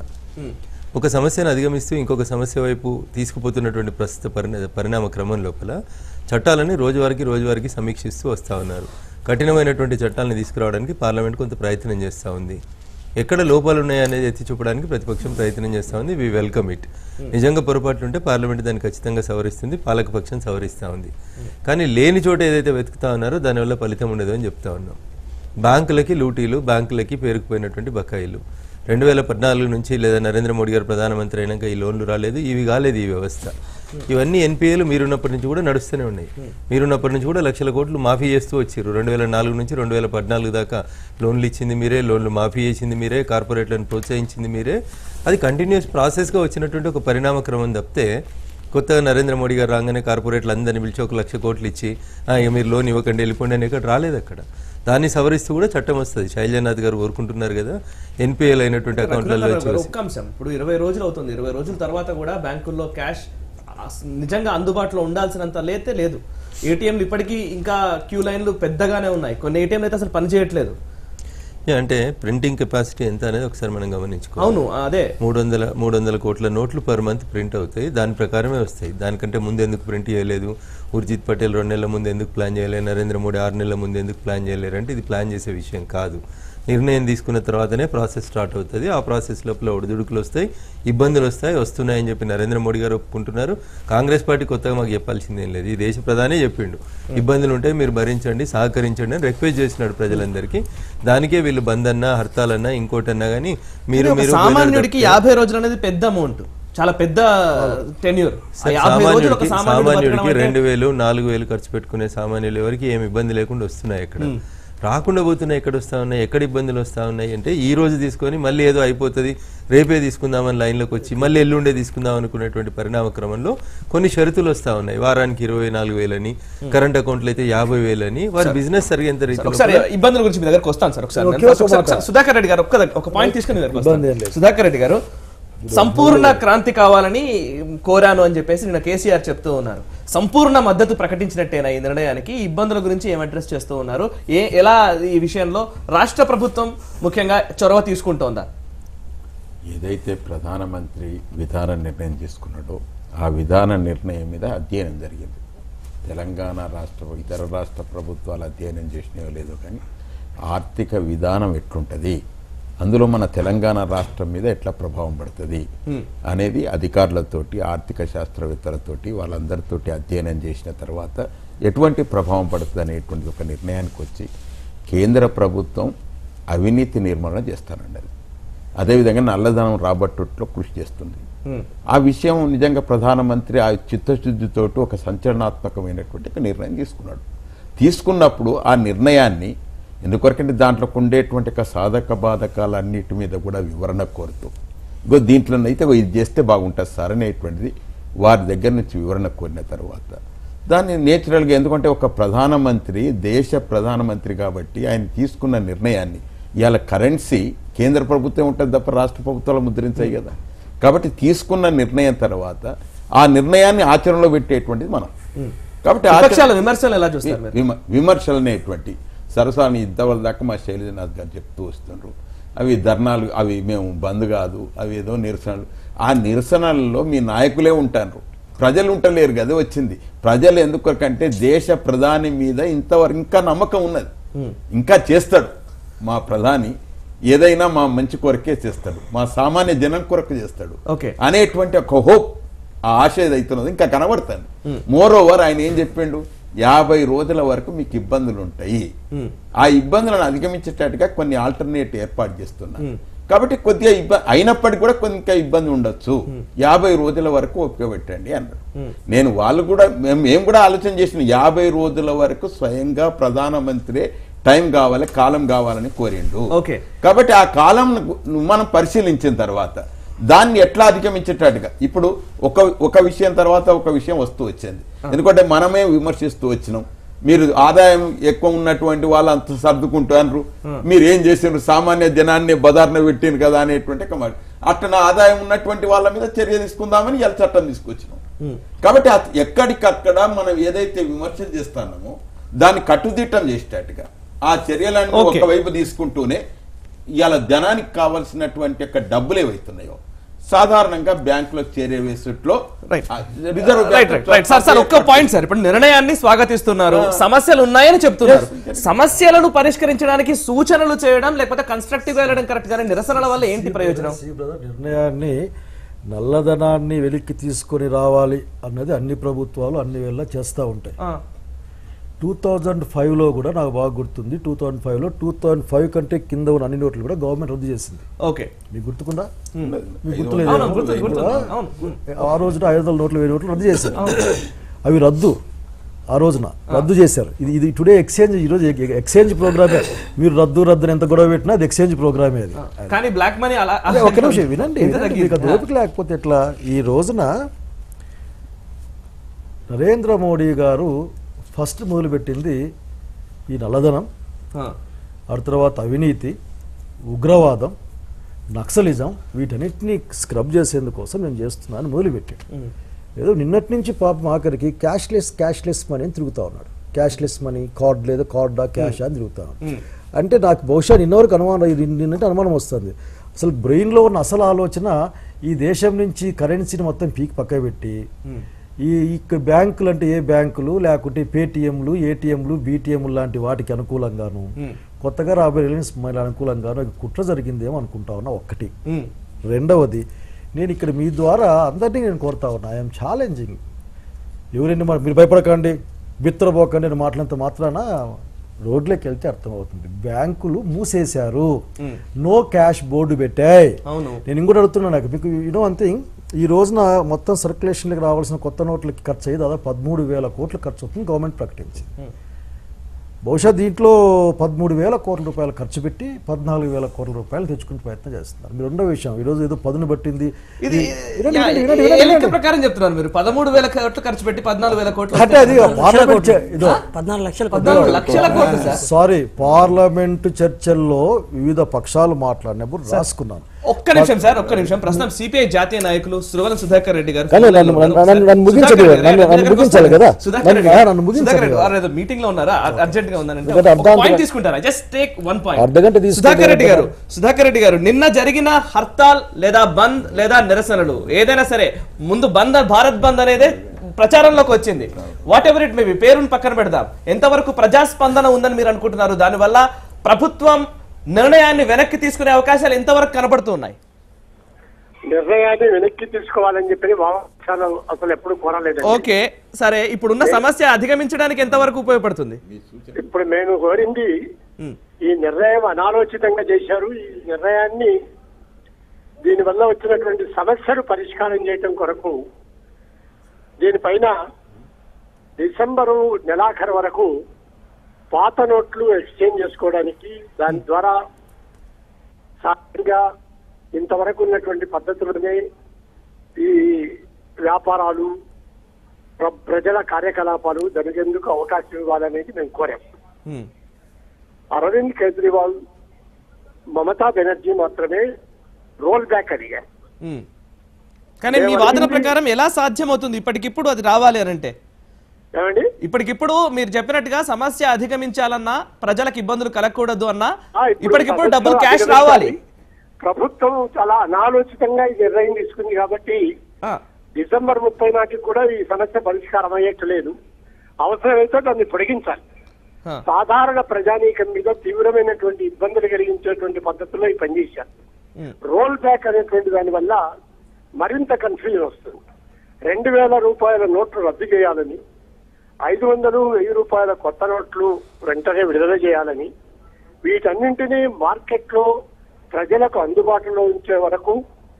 ఒక సమస్యను అధిగమిస్తూ ఇంకొక సమస్య వైపు తీసుకుపోతున్నటువంటి ప్రస్తుత పరిణ పరిణామ క్రమం లోపల చట్టాలని రోజువారికి రోజువారికి సమీక్షిస్తూ వస్తూ ఉన్నారు కఠినమైనటువంటి చట్టాలను తీసుకురావడానికి పార్లమెంట్ కొంత ప్రయత్నం చేస్తూ ఉంది ఎక్కడ లోపాలు ఉన్నాయనేది ఎత్తి చూపడానికి ప్రతిపక్షం ప్రయత్నం చేస్తూ ఉంది వి వెల్కమ్ ఇట్ నిజంగా పొరపాట్లు ఉంటే పార్లమెంట్ దాన్ని ఖచ్చితంగా సవరిస్తుంది పాలకపక్షం సవరిస్తూ ఉంది కానీ లేని చోట ఏదైతే వెతుకుతా ఉన్నారో దానివల్ల ఫలితం ఉండదు అని చెప్తా ఉన్నాం బ్యాంకులకి లూటీలు బ్యాంకులకి పేరుకుపోయినటువంటి బకాయిలు రెండు వేల పద్నాలుగు నుంచి లేదా నరేంద్ర మోడీ గారు ప్రధానమంత్రి అయినాక ఈ లోన్లు రాలేదు ఇవి కాలేదు ఈ వ్యవస్థ ఇవన్నీ ఎన్పిఏలు మీరున్నప్పటి నుంచి కూడా నడుస్తూనే ఉన్నాయి మీరున్నప్పటి నుంచి కూడా లక్షల కోట్లు మాఫీ చేస్తూ వచ్చారు రెండు వేల నాలుగు నుంచి రెండు వేల పద్నాలుగు దాకా లోన్లు ఇచ్చింది మీరే లోన్లు మాఫీ చేసింది మీరే కార్పొరేట్లను ప్రోత్సహించింది మీరే అది కంటిన్యూస్ ప్రాసెస్గా వచ్చినటువంటి ఒక పరిణామ క్రమం తప్పితే కొత్తగా నరేంద్ర మోడీ గారు రాగానే కార్పొరేట్లు అందరిని పిలిచి ఒక లక్ష కోట్లు ఇచ్చి "ఆ, ఇక మీరు లోన్ ఇవ్వకండి వెళ్ళిపోండి అని ఇక్కడ రాలేదు అక్కడ దాన్ని సవరిస్తూ కూడా చట్టం వస్తుంది శైలజనాథ్ గారు కోరుకుంటున్నారు కదా ఎన్పిఎల్ అయినటువంటి అకౌంట్లలో రఘునందన్ వచ్చి గారు, ఒక్క అంశం ఇప్పుడు ఇరవై రోజులు అవుతుంది ఇరవై రోజుల తర్వాత కూడా బ్యాంకుల్లో క్యాష్ అస్- నిజంగా అందుబాటులో ఉండాల్సినంత లేతే లేదు ఏటీఎంలు ఇప్పటికీ ఇంకా క్యూ లైన్లు పెద్దగానే ఉన్నాయి కొన్ని ఏటీఎంలు అయితే అసలు పనిచేయట్లేదు యా, అంటే ప్రింటింగ్ కెపాసిటీ ఎంత అనేది ఒకసారి మనం గమనించుకోవాలి అవును అదే మూడు వందల మూడు వందల కోట్ల నోట్లు పర్ మంత్ ప్రింట్ అవుతాయి దాని ప్రకారమే వస్తాయి దానికంటే ముందు ఎందుకు ప్రింట్ చేయలేదు ఉర్జిత్ పటేల్ రెండు నెలల ముందు ఎందుకు ప్లాన్ చేయలేదు నరేంద్ర మోడీ ఆరు నెలల ముందు ఎందుకు ప్లాన్ చేయలేరు అంటే ఇది ప్లాన్ చేసే విషయం కాదు నిర్ణయం తీసుకున్న తర్వాతనే ప్రాసెస్ స్టార్ట్ అవుతుంది ఆ ప్రాసెస్ లోపల ఒడిదుడుకులు వస్తాయి ఇబ్బందులు వస్తాయి వస్తున్నాయని చెప్పి నరేంద్ర మోడీ గారు ఒప్పుకుంటున్నారు కాంగ్రెస్ పార్టీ కొత్తగా మాకు చెప్పాల్సిందేం లేదు ఈ దేశ ప్రధానే చెప్పిండు ఇబ్బందులు ఉంటే మీరు భరించండి సహకరించండి అని రిక్వెస్ట్ చేసినాడు ప్రజలందరికీ దానికే వీళ్ళు బంద్ అన్నా హర్తాలన్నా ఇంకోటన్నా కానీ మీరు ఒక మీరు సామాన్యుడికి యాభై రోజులు అనేది పెద్ద అమౌంట్ చాలా పెద్ద టెన్యూర్ సామాన్యుడికి సామాన్యుడికి రెండు వేలు నాలుగు వేలు ఖర్చు పెట్టుకునే సామాన్యులు ఎవరికి ఏమి ఇబ్బంది లేకుండా వస్తున్నాయి ఇక్కడ రాకుండా పోతున్నాయి ఎక్కడ వస్తా ఉన్నాయి ఎక్కడ ఇబ్బందులు వస్తా ఉన్నాయి అంటే ఈ రోజు తీసుకొని మళ్ళీ ఏదో అయిపోతుంది రేపే తీసుకుందామని లైన్లోకి వచ్చి మళ్ళీ ఎల్లుండే తీసుకుందాం అనుకునేటువంటి పరిణామ క్రమంలో కొన్ని షరతులు వస్తా ఉన్నాయి వారానికి ఇరవై నాలుగు వేలని కరెంట్ అకౌంట్లు అయితే యాభై వేలని వారి బిజినెస్ సరిగేంత రీతిలో ఒకసారి ఇబ్బందుల గురించి మీ దగ్గరకు వస్తాను సార్ ఒకసారి ఒకే నేను ఒక ఒకసారి- మాట. ఒకసారి సుధాకర్ రెడ్డి గారు ఒక్క దగ్గ- ఒక పాయింట్ తీసుకుని మీ దగ్గరకు ఇబ్బంది ఏం వస్తాను. లేదు. సుధాకర్ రెడ్డి గారు సంపూర్ణ క్రాంతి కావాలని కోరాను అని చెప్పేసి నిన్న కేసీఆర్ చెప్తూ ఉన్నారు సంపూర్ణ మద్దతు ప్రకటించినట్టేనా ఈ నిర్ణయానికి ఈ ఇబ్బందుల గురించి ఏం అడ్రస్ చేస్తూ ఉన్నారు ఏ ఎలా ఈ విషయంలో రాష్ట్ర ప్రభుత్వం ముఖ్యంగా చొరవ తీసుకుంటోందా ఏదైతే ప్రధానమంత్రి విధాన నిర్ణయం తీసుకున్నాడో ఆ విధాన నిర్ణయం మీద అధ్యయనం జరిగింది తెలంగాణ రాష్ట్ర ఇతర రాష్ట్ర ప్రభుత్వాలు అధ్యయనం చేసినాయో లేదో కానీ ఆర్థిక విధానం ఎట్లుంటుంది అందులో మన తెలంగాణ రాష్ట్రం మీద ఎట్లా ప్రభావం పడుతుంది అనేది అధికారులతోటి ఆర్థిక శాస్త్రవేత్తలతోటి వాళ్ళందరితోటి అధ్యయనం చేసిన తర్వాత ఎటువంటి ప్రభావం పడుతుంది అనేటువంటి ఒక నిర్ణయానికి వచ్చి కేంద్ర ప్రభుత్వం అవినీతి నిర్మూలన చేస్తానన్నది అదేవిధంగా నల్లధనం రాబట్టుట్లో కృషి చేస్తుంది ఆ విషయం నిజంగా ప్రధానమంత్రి ఆ చిత్తశుద్ధితోటి ఒక సంచలనాత్మకమైనటువంటి ఒక నిర్ణయం తీసుకున్నాడు తీసుకున్నప్పుడు ఆ నిర్ణయాన్ని ఎందుకొరకంటే దాంట్లో ఉండేటువంటి ఒక సాధక బాధకాలన్నిటి మీద కూడా వివరణ కోరుతూ ఇగో దీంట్లోనైతే ఇగో ఇది చేస్తే బాగుంటుంది సార్ అనేటువంటిది వారి దగ్గర నుంచి వివరణ కోరిన తర్వాత దాన్ని నేచురల్గా ఎందుకంటే ఒక ప్రధానమంత్రి దేశ ప్రధానమంత్రి కాబట్టి ఆయన తీసుకున్న నిర్ణయాన్ని ఇవాళ కరెన్సీ కేంద్ర ప్రభుత్వం ఉంటుంది తప్ప రాష్ట్ర ప్రభుత్వాలు ముద్రించాయి కదా కాబట్టి తీసుకున్న నిర్ణయం తర్వాత ఆ నిర్ణయాన్ని ఆచరణలో పెట్టేటువంటిది మనం కాబట్టి ఆచరణ- విపక్షాల విమర్శలు ఎలా చూస్తారు మీరు విమ- విమర్శలు అనేటువంటి సరసాని ఇంతవరకు దాకా మా శైలజనాథ్ గారు చెప్తూ వస్తున్నారు అవి ధర్నాలు అవి మేము బంద్ కాదు అవి ఏదో నిరసనలు ఆ నిరసనలలో మీ నాయకులే ఉంటారు ప్రజలు ఉంటలేరు కదా వచ్చింది ప్రజలు ఎందుకంటే దేశ ప్రధాని మీద ఇంతవరకు ఇంకా నమ్మకం ఉన్నది ఇంకా చేస్తాడు మా ప్రధాని ఏదైనా మా మంచి కొరకే చేస్తాడు మా సామాన్య జనం కొరకు చేస్తాడు Okay. అనేటువంటి ఒక హోప్ ఆ ఆశ ఏదైతున్నదో ఇంకా కనబడతాను మోర్ ఓవర్ ఆయన ఏం చెప్పిండు యాభై రోజుల వరకు మీకు ఇబ్బందులు ఉంటాయి ఆ ఇబ్బందులను అధిగమించేటట్టుగా కొన్ని ఆల్టర్నేట్ ఏర్పాటు చేస్తున్నా కాబట్టి కొద్దిగా ఇబ్బంది అయినప్పటికీ కూడా కొంత ఇబ్బంది ఉండొచ్చు యాభై రోజుల వరకు ఓపిక పెట్టండి అన్నాడు నేను వాళ్ళు కూడా మేము మేము కూడా ఆలోచన చేసిన యాభై రోజుల వరకు స్వయంగా ప్రధానమంత్రి టైం కావాలి కాలం కావాలని కోరిండు ఓకే. కాబట్టి ఆ కాలం మనం పరిశీలించిన తర్వాత దాన్ని ఎట్లా అధిగమించేటట్టుగా ఇప్పుడు ఒక ఒక విషయం తర్వాత ఒక విషయం వస్తూ వచ్చింది ఎందుకంటే మనమే విమర్శిస్తూ వచ్చినాం మీరు ఆదాయం ఎక్కువ ఉన్నటువంటి వాళ్ళు అంత సర్దుకుంటారు మీరు ఏం చేసిండ్రు సామాన్య జనాన్ని బదారణ పెట్టిండ్రు కదా అనేటువంటి ఒక మాట అట్లా నా ఆదాయం ఉన్నటువంటి వాళ్ళ మీద చర్య తీసుకుందామని ఇలా చట్టం తీసుకొచ్చినాం కాబట్టి అత- ఎక్కడికక్కడ మనం ఏదైతే విమర్శలు చేస్తున్నామో దాన్ని కట్టుదిట్టం చేసేటట్టుగా ఆ చర్యలన్నీ Okay. ఒకవైపు తీసుకుంటూనే ఇవాళ జనానికి కావాల్సినటువంటి యొక్క డబ్బులు ఏవైతున్నాయో సాధారణంగా బ్యాంకులో చేరే వేసుట్లో రైట్ ఆ, reserve right bank right right sir sir ఒక్క పాయింట్ సార్ ఇప్పుడు నిర్ణయాన్ని స్వాగతిస్తున్నారు సమస్యలు ఉన్నాయని చెప్తున్నారు సమస్యలను పరిష్కరించడానికి సూచనలు చేయడం లేకపోతే కన్స్ట్రక్టివ్ గా వెళ్ళడం కరెక్ట్ గానీ నిరసనల వల్ల ఏంటి ప్రయోజనం సి బ్రదర్ నిర్ణయాన్ని నల్లధనాన్ని వెలికి తీసుకొని రావాలి అన్నది అన్ని ప్రభుత్వాలు అన్ని వేళ చేస్తూ ఉంటాయి ఆ, టూ థౌజండ్ ఫైవ్లో కూడా నాకు బాగా గుర్తుంది టూ థౌజండ్ ఫైవ్లో టూ థౌజండ్ ఫైవ్ కంటే కింద ఉన్న అన్ని నోట్లు కూడా గవర్నమెంట్ రద్దు చేసింది ఓకే మీకు గుర్తుకుందా మీకు అవును, గుర్తులేదు గుర్తుంది, గుర్తుంది. అవును, ఉమ్. ఆ రోజున ఐదు వందల నోట్లు వెయ్యి నోట్లు రద్దు చేశారు అవి రద్దు ఆ రోజున రద్దు చేశారు ఇది ఇది టుడే ఎక్స్చేంజ్ ఈరోజు ఎక్స్చేంజ్ ప్రోగ్రామే మీరు రద్దు రద్దు అని ఎంత గొడవ పెట్టినా అది ఎక్స్చేంజ్ ప్రోగ్రామే అది కానీ బ్లాక్ మనీ అలా అదే ఒక్క నిమిషం వినండి ఎంత వినండి. తగ్గింది? మీకు అది ఓపిక లేకపోతే ఎట్లా ఈ రోజున నరేంద్ర మోడీ గారు ఫస్ట్ మొదలుపెట్టింది ఈ నల్లధనం ఆ, ఆ తర్వాత అవినీతి ఉగ్రవాదం నక్సలిజం వీటన్నిటిని స్క్రబ్ చేసేందుకోసం నేను చేస్తున్నాను మొదలుపెట్టాడు ఏదో నిన్నటి నుంచి పాపం ఆఖరికి క్యాష్లెస్ క్యాష్లెస్ మనీ అని తిరుగుతా ఉన్నాడు క్యాష్లెస్ మనీ కార్డ్ లేదా కార్డా క్యాష్ అని తిరుగుతా ఉన్నాడు అంటే నాకు బహుశా నిన్నవరకు అనుమానం ఇది నిన్నటి అనుమానం వస్తుంది అసలు బ్రెయిన్లో ఉన్న అసలు ఆలోచన ఈ దేశం నుంచి కరెన్సీని మొత్తం పీకి పక్క పెట్టి ఈ ఇక్కడ బ్యాంకులు అంటే ఏ బ్యాంకులు లేకుంటే పేటిఎంలు ఏటీఎంలు బీటీఎంలు లాంటి వాటికి అనుకూలంగాను కొత్తగా రాబోయే రిలయన్స్ మళ్ళీ అనుకూలంగాను ఒక కుట్ర జరిగిందేమో అనుకుంటా ఉన్నా ఒక్కటి ఉమ్, రెండవది నేను ఇక్కడ మీ ద్వారా అందరినీ నేను కోరుతా ఉన్నా ఐఎమ్ ఛాలెంజింగ్ ఎవరైనా మరి మీరు భయపడకండి బిత్తరపోకండి అని మాట్లాడినంత మాత్రాన రోడ్లోకి వెళ్తే అర్థమవుతుంది బ్యాంకులు మూసేశారు నో క్యాష్ బోర్డు పెట్టాయి అవును. నేను ఇంకోటి అడుగుతున్నా నాకు మీకు యూనో వన్ థింగ్ ఈ రోజున మొత్తం సర్క్యులేషన్కి రావాల్సిన కొత్త నోట్లకి ఖర్చు అయ్యి దాదాపు పదమూడు వేల కోట్లు ఖర్చు అవుతుంది గవర్నమెంట్ ప్రకటించింది బహుశా దీంట్లో పదమూడు వేల కోట్ల రూపాయలు ఖర్చు పెట్టి పద్నాలుగు వేల కోట్ల రూపాయలు తెచ్చుకునే ప్రయత్నం చేస్తున్నారు మీరు రెండో విషయం ఈరోజు ఏదో పదును పట్టింది ఇది వినండి, యా, వినండి, ఏ- వినండి, ఏ వినండి, లెక్క వినండి. ప్రకారం చెప్తున్నారు మీరు పదమూడు వేల కోట్లు ఖర్చు పెట్టి పద్నాలుగు వేల కోట్లు అంటే అది పార్లమెంట్ చే- ఇదో పద్నాలుగు లక్షల పద్నాలుగు లక్షల కోట్లు సార్ సారీ పార్లమెంట్ చర్చల్లో వివిధ పక్షాలు మాట్లాడినప్పుడు రాసుకున్నాను ఒక్క నిమిషం సార్ ఒక్క నిమిషం ప్రస్తుతం సిపిఐ జాతీయ నాయకులు శ్రువల సుధాకర్ రెడ్డి గారు కానీ నన్ను- నన్ను- నన్ను- నన్ను ముగించండి, సుధాకర్ రెడ్డి గారు, నన్ను- మీ నన్ను దగ్గరకు ముగించాలి కదా? సుధాకర్ నన్ను- రెడ్డి గారు, నన్ను ముగించాలి సుధాకర్ రెడ్డి కదా? గారు, ఏదో మీటింగ్ లో ఉన్నారా అర్జెంట్ గా ఉందంటే ఎందుకంటే ఒక అర్ధగంట- పాయింట్ తీసుకుంటారా జస్ట్ టేక్ వన్ పాయింట్ అర్ధగంట తీసుకుంటే సుధాకర్ రెడ్డి గారు సుధాకర్ రెడ్డి గారు నిన్న జరిగిన హర్తాల్ లేదా బంద్ లేదా నిరసనలు ఏదైనా సరే ముందు బంద్ భారత్ బంద్ అనేది ప్రచారంలోకి వచ్చింది వాట్ ఎవర్ ఇట్ మేబీ పేరుని పక్కన పెడదాం ఎంతవరకు ప్రజాస్పందన ఉందని మీరు అనుకుంటున్నారు దానివల్ల ప్రభుత్వం నిర్ణయాన్ని వెనక్కి తీసుకునే అవకాశాలు ఎంతవరకు కనబడుతున్నాయి నిర్ణయాన్ని వెనక్కి తీసుకోవాలని చెప్పి వామపక్షాలు అసలు ఎప్పుడు కోరలేదండి ఓకే సరే ఇప్పుడున్న సమస్య అధిగమించడానికి ఎంతవరకు ఉపయోగపడుతుంది ఇప్పుడు మేము కోరింది ఉమ్, ఈ నిర్ణయం అనాలోచితంగా చేశారు ఈ నిర్ణయాన్ని దీనివల్ల వచ్చినటువంటి సమస్యలు పరిష్కారం చేయటం కొరకు దీనిపైన డిసెంబరు నెలాఖరు వరకు పాత నోట్లు ఎక్స్చేంజ్ చేసుకోవడానికి దాని ద్వారా సాధారణంగా ఇంతవరకు ఉన్నటువంటి పద్ధతులనే ఈ వ్యాపారాలు ప్ర- ప్రజల కార్యకలాపాలు జరిగేందుకు అవకాశం ఇవ్వాలనేది మేము కోరాం ఉమ్, అరవింద్ కేజ్రీవాల్ మమతా బెనర్జీ మాత్రమే రోల్ బ్యాక్ అడిగారు ఉమ్. కానీ మీ వాదన ప్రకారం ఎలా సాధ్యమవుతుంది ఇప్పటికిప్పుడు అది రావాలి అని అంటే ఏమండి ఇప్పటికిప్పుడు మీరు చెప్పినట్టుగా సమస్య అధిగమించాలన్నా ప్రజలకు ఇబ్బందులు కలగకూడదు అన్నా ఆ, ఇప్పుడు ఇప్పటికిప్పుడు డబ్బులు ప్రభుత్వం క్యాష్ అధిగమించాలి. రావాలి ప్రభుత్వం చాలా అనాలోచితంగా ఈ నిర్ణయం తీసుకుంది కాబట్టి ఆ, డిసెంబర్ ముప్పై నాటికి కూడా ఈ సమస్య పరిష్కారం అయ్యేట్లేదు అవసరమైతే దాన్ని పొడిగించాలి ఆ, సాధారణ ప్రజానీకం మీద తీవ్రమైనటువంటి ఇబ్బందులు కలిగించేటువంటి పద్ధతుల్లో ఈ పనిచేశారు ఉమ్, రోల్ బ్యాక్ అనేటువంటి దాని వల్ల మరింత కన్ఫ్యూజన్ వస్తుంది రెండు వేల రూపాయల నోట్లు రద్దు చేయాలని ఐదు వందలు వెయ్యి రూపాయల కొత్త నోట్లు వెంటనే విడుదల చేయాలని వీటన్నింటినీ మార్కెట్లో ప్రజలకు అందుబాటులో ఉంచే వరకు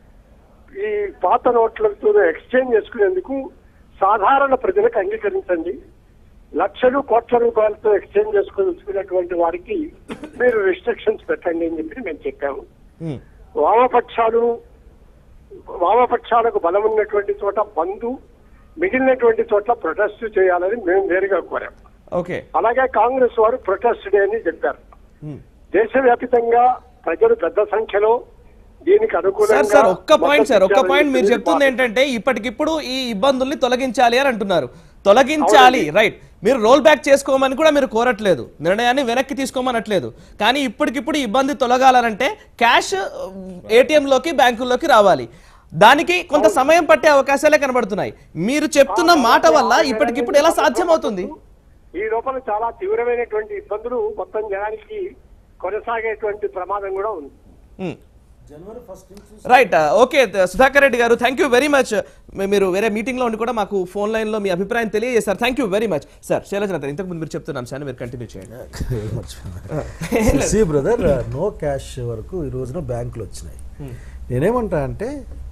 ఈ పాత నోట్లతో ఎక్స్చేంజ్ చేసుకునేందుకు సాధారణ ప్రజలకు అంగీకరించండి లక్షలు కోట్ల రూపాయలతో ఎక్స్చేంజ్ చేసుకునేటువంటి వారికి మీరు రిస్ట్రిక్షన్స్ పెట్టండి అని చెప్పి మేము చెప్పాము ఉమ్, వామపక్షాలు వామపక్షాలకు బలం ఉన్నటువంటి చోట బంధు మిగిలినటువంటి చోట్ల ప్రొటెస్ట్ చేయాలని మేము నేరుగా కోరాం ఓకే అలాగే కాంగ్రెస్ వారు ప్రొటెస్ట్ డే అని చెప్పారు ఉమ్. దేశవ్యాప్తంగా ప్రజలు పెద్ద సంఖ్యలో దీనికి సార్ అనుకూలంగా సార్ ఒక్క పాయింట్ సార్ ఒక్క మద్దతు పాయింట్ మీరు ఇచ్చారని చెప్తుంది ఏంటంటే ఇప్పటికిప్పుడు ఈ ఇబ్బందుల్ని తొలగించాలి అని అంటున్నారు తొలగించాలి రైట్ మీరు రోల్ బ్యాక్ చేసుకోమని కూడా మీరు కోరట్లేదు నిర్ణయాన్ని వెనక్కి తీసుకోమనట్లేదు కానీ ఇప్పటికిప్పుడు ఈ ఇబ్బంది తొలగాలనంటే క్యాష్ ఏటీఎంలోకి బ్యాంకుల్లోకి రావాలి దానికి కొంత సమయం పట్టే అవకాశాలే కనబడుతున్నాయి మీరు చెప్తున్న మాట వల్ల ఇప్పటికిప్పుడు ఎలా సాధ్యమవుతుంది ఈ లోపల చాలా తీవ్రమైనటువంటి ఇబ్బందులు మొత్తం జనానికి కొనసాగేటువంటి ప్రమాదం కూడా ఉంది um. Right okay Sudhakar Reddy గారు థ్యాంక్ యూ వెరీ మచ్ మీరు వేరే మీటింగ్ లో ఉండి కూడా మాకు ఫోన్ లైన్ లో మీ అభిప్రాయం తెలియజేశారు thank you very much sir Shailajanath ఇంతకు ముందు మీరు చెప్తున్న అంశాన్ని మీరు కంటిన్యూ చేయండి సి బ్రదర్ నో క్యాష్ వరకు ఈ రోజున బ్యాంకులు వచ్చినాయి నేనేమంటా అంటే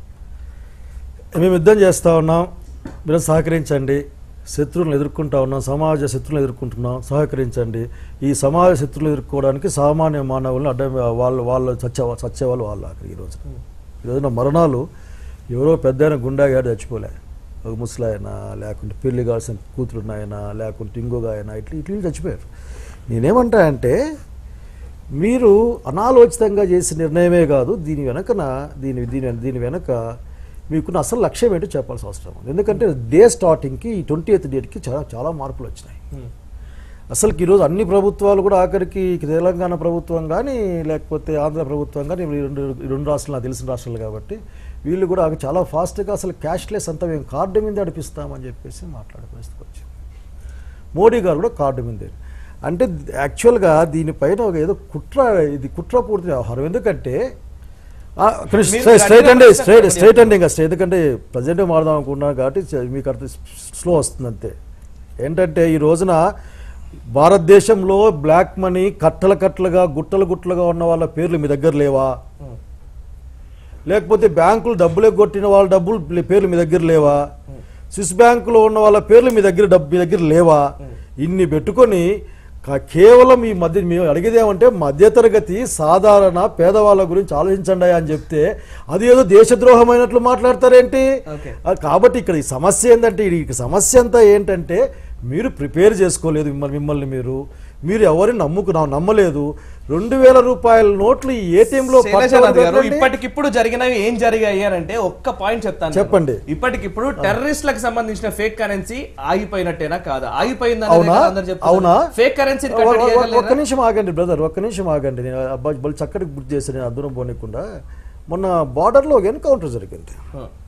మేము యుద్ధం చేస్తా ఉన్నాం మీరు సహకరించండి శత్రువులను ఎదుర్కొంటా ఉన్నాం సమాజ శత్రువులను ఎదుర్కొంటున్నాం సహకరించండి ఈ సమాజ శత్రువులు ఎదుర్కోవడానికి సామాన్య మానవులను అడ్డం వాళ్ళు వాళ్ళు చచ్చే చచ్చేవాళ్ళు వాళ్ళు ఆఖరి ఈ రోజున ఈ రోజున మరణాలు ఎవరో పెద్ద ఆయన గుండాగాడు చచ్చిపోలే ఒక ముసలాయన లేకుంటే పెళ్లి కావాల్సిన కూతురున్నాయన లేకుంటే ఇంకొక ఆయన ఇట్లా ఇట్లా చచ్చిపోయారు నేనేమంటా అంటే మీరు అనాలోచితంగా చేసిన నిర్ణయమే కాదు దీని వెనకన దీని దీని దీని వెనక మీకున్న అసలు లక్ష్యం ఏంటో చెప్పాల్సిన అవసరం ఉంది ఎందుకంటే డే స్టార్టింగ్కి ఈ ట్వంటీ ఎయిత్ డేట్కి చాలా చాలా మార్పులు వచ్చినాయి అసలుకి ఈరోజు అన్ని ప్రభుత్వాలు కూడా ఆఖరికి తెలంగాణ ప్రభుత్వం కానీ లేకపోతే ఆంధ్ర ప్రభుత్వం కానీ ఈ రెండు ఈ రెండు రాష్ట్రాలు నాకు తెలిసిన రాష్ట్రాలు కాబట్టి వీళ్ళు కూడా చాలా ఫాస్ట్గా అసలు క్యాష్లెస్ అంతా మేము కార్డు మీద నడిపిస్తామని చెప్పేసి మాట్లాడే పరిస్థితికి వచ్చింది మోడీ గారు కూడా కార్డు మీదే అంటే యాక్చువల్గా దీనిపైన ఒక ఏదో కుట్ర ఇది కుట్రపూర్తి వ్యవహారం ఎందుకంటే ఆ, ఇక్కడ మీరు స్ట్రైట్ స్ట్రైట్ అండి అడిగిన స్ట్రైట్ question స్ట్రైట్ అండి ఇంకా స్ట్రైట్ ఎందుకంటే ప్రజెంట్ మారదాం అనుకున్నాను కాబట్టి చ- మీకు అర్థం స్లో వస్తుంది అంతే ఏంటంటే ఈ రోజున భారతదేశంలో బ్లాక్ మనీ కట్టల కట్టలుగా గుట్టలు గుట్టలుగా ఉన్న వాళ్ళ పేర్లు మీ దగ్గర లేవా లేకపోతే బ్యాంకులు డబ్బులు కొట్టిన వాళ్ళ డబ్బులు ప్లే- పేర్లు మీ దగ్గర లేవా స్విస్ బ్యాంకులో ఉన్న వాళ్ళ పేర్లు మీ దగ్గర డబ్బు మీ దగ్గర లేవా ఇన్ని పెట్టుకొని కా- కేవలం ఈ మధ్య మేము అడిగేది ఏమంటే మధ్యతరగతి సాధారణ పేదవాళ్ళ గురించి ఆలోచించండి అని చెప్తే అది ఏదో దేశద్రోహమైనట్లు మాట్లాడతారేంటి Okay. ఆ, కాబట్టి ఇక్కడ ఈ సమస్య ఏంటంటే ఈ సమస్య అంతా ఏంటంటే మీరు ప్రిపేర్ చేసుకోలేదు మిమ్మల్ని మిమ్మల్ని మీరు మీరు ఎవరిని నమ్ముకు నమ్మలేదు రెండు వేల రూపాయల నోట్లు ఈ ఏటీఎంలో శైలజానాథ్ గారు ఇప్పటికిప్పుడు జరిగినవి ఏం జరిగాయి అని అంటే ఒక్క పాయింట్ చెప్తాను నేను. చెప్పండి. ఇప్పటికిప్పుడు టెర్రరిస్టులకు సంబంధించిన ఫేక్ కరెన్సీ ఆగిపోయినట్టేనా కాదా ఆగిపోయిందని అవునా? అవునా? ఫేక్ కరెన్సీ ఒ- ఒ- ఒ- ఒక్క నిమిషం ఆగండి బ్రదర్ ఒక్క నిమిషం ఆగండి నేను అబ్బాయి బలి చక్కటి గుర్తు చేసి నేను అద్దూరం పోనీయకుండా మొన్న బార్డర్లో ఒక ఎన్కౌంటర్ జరిగింది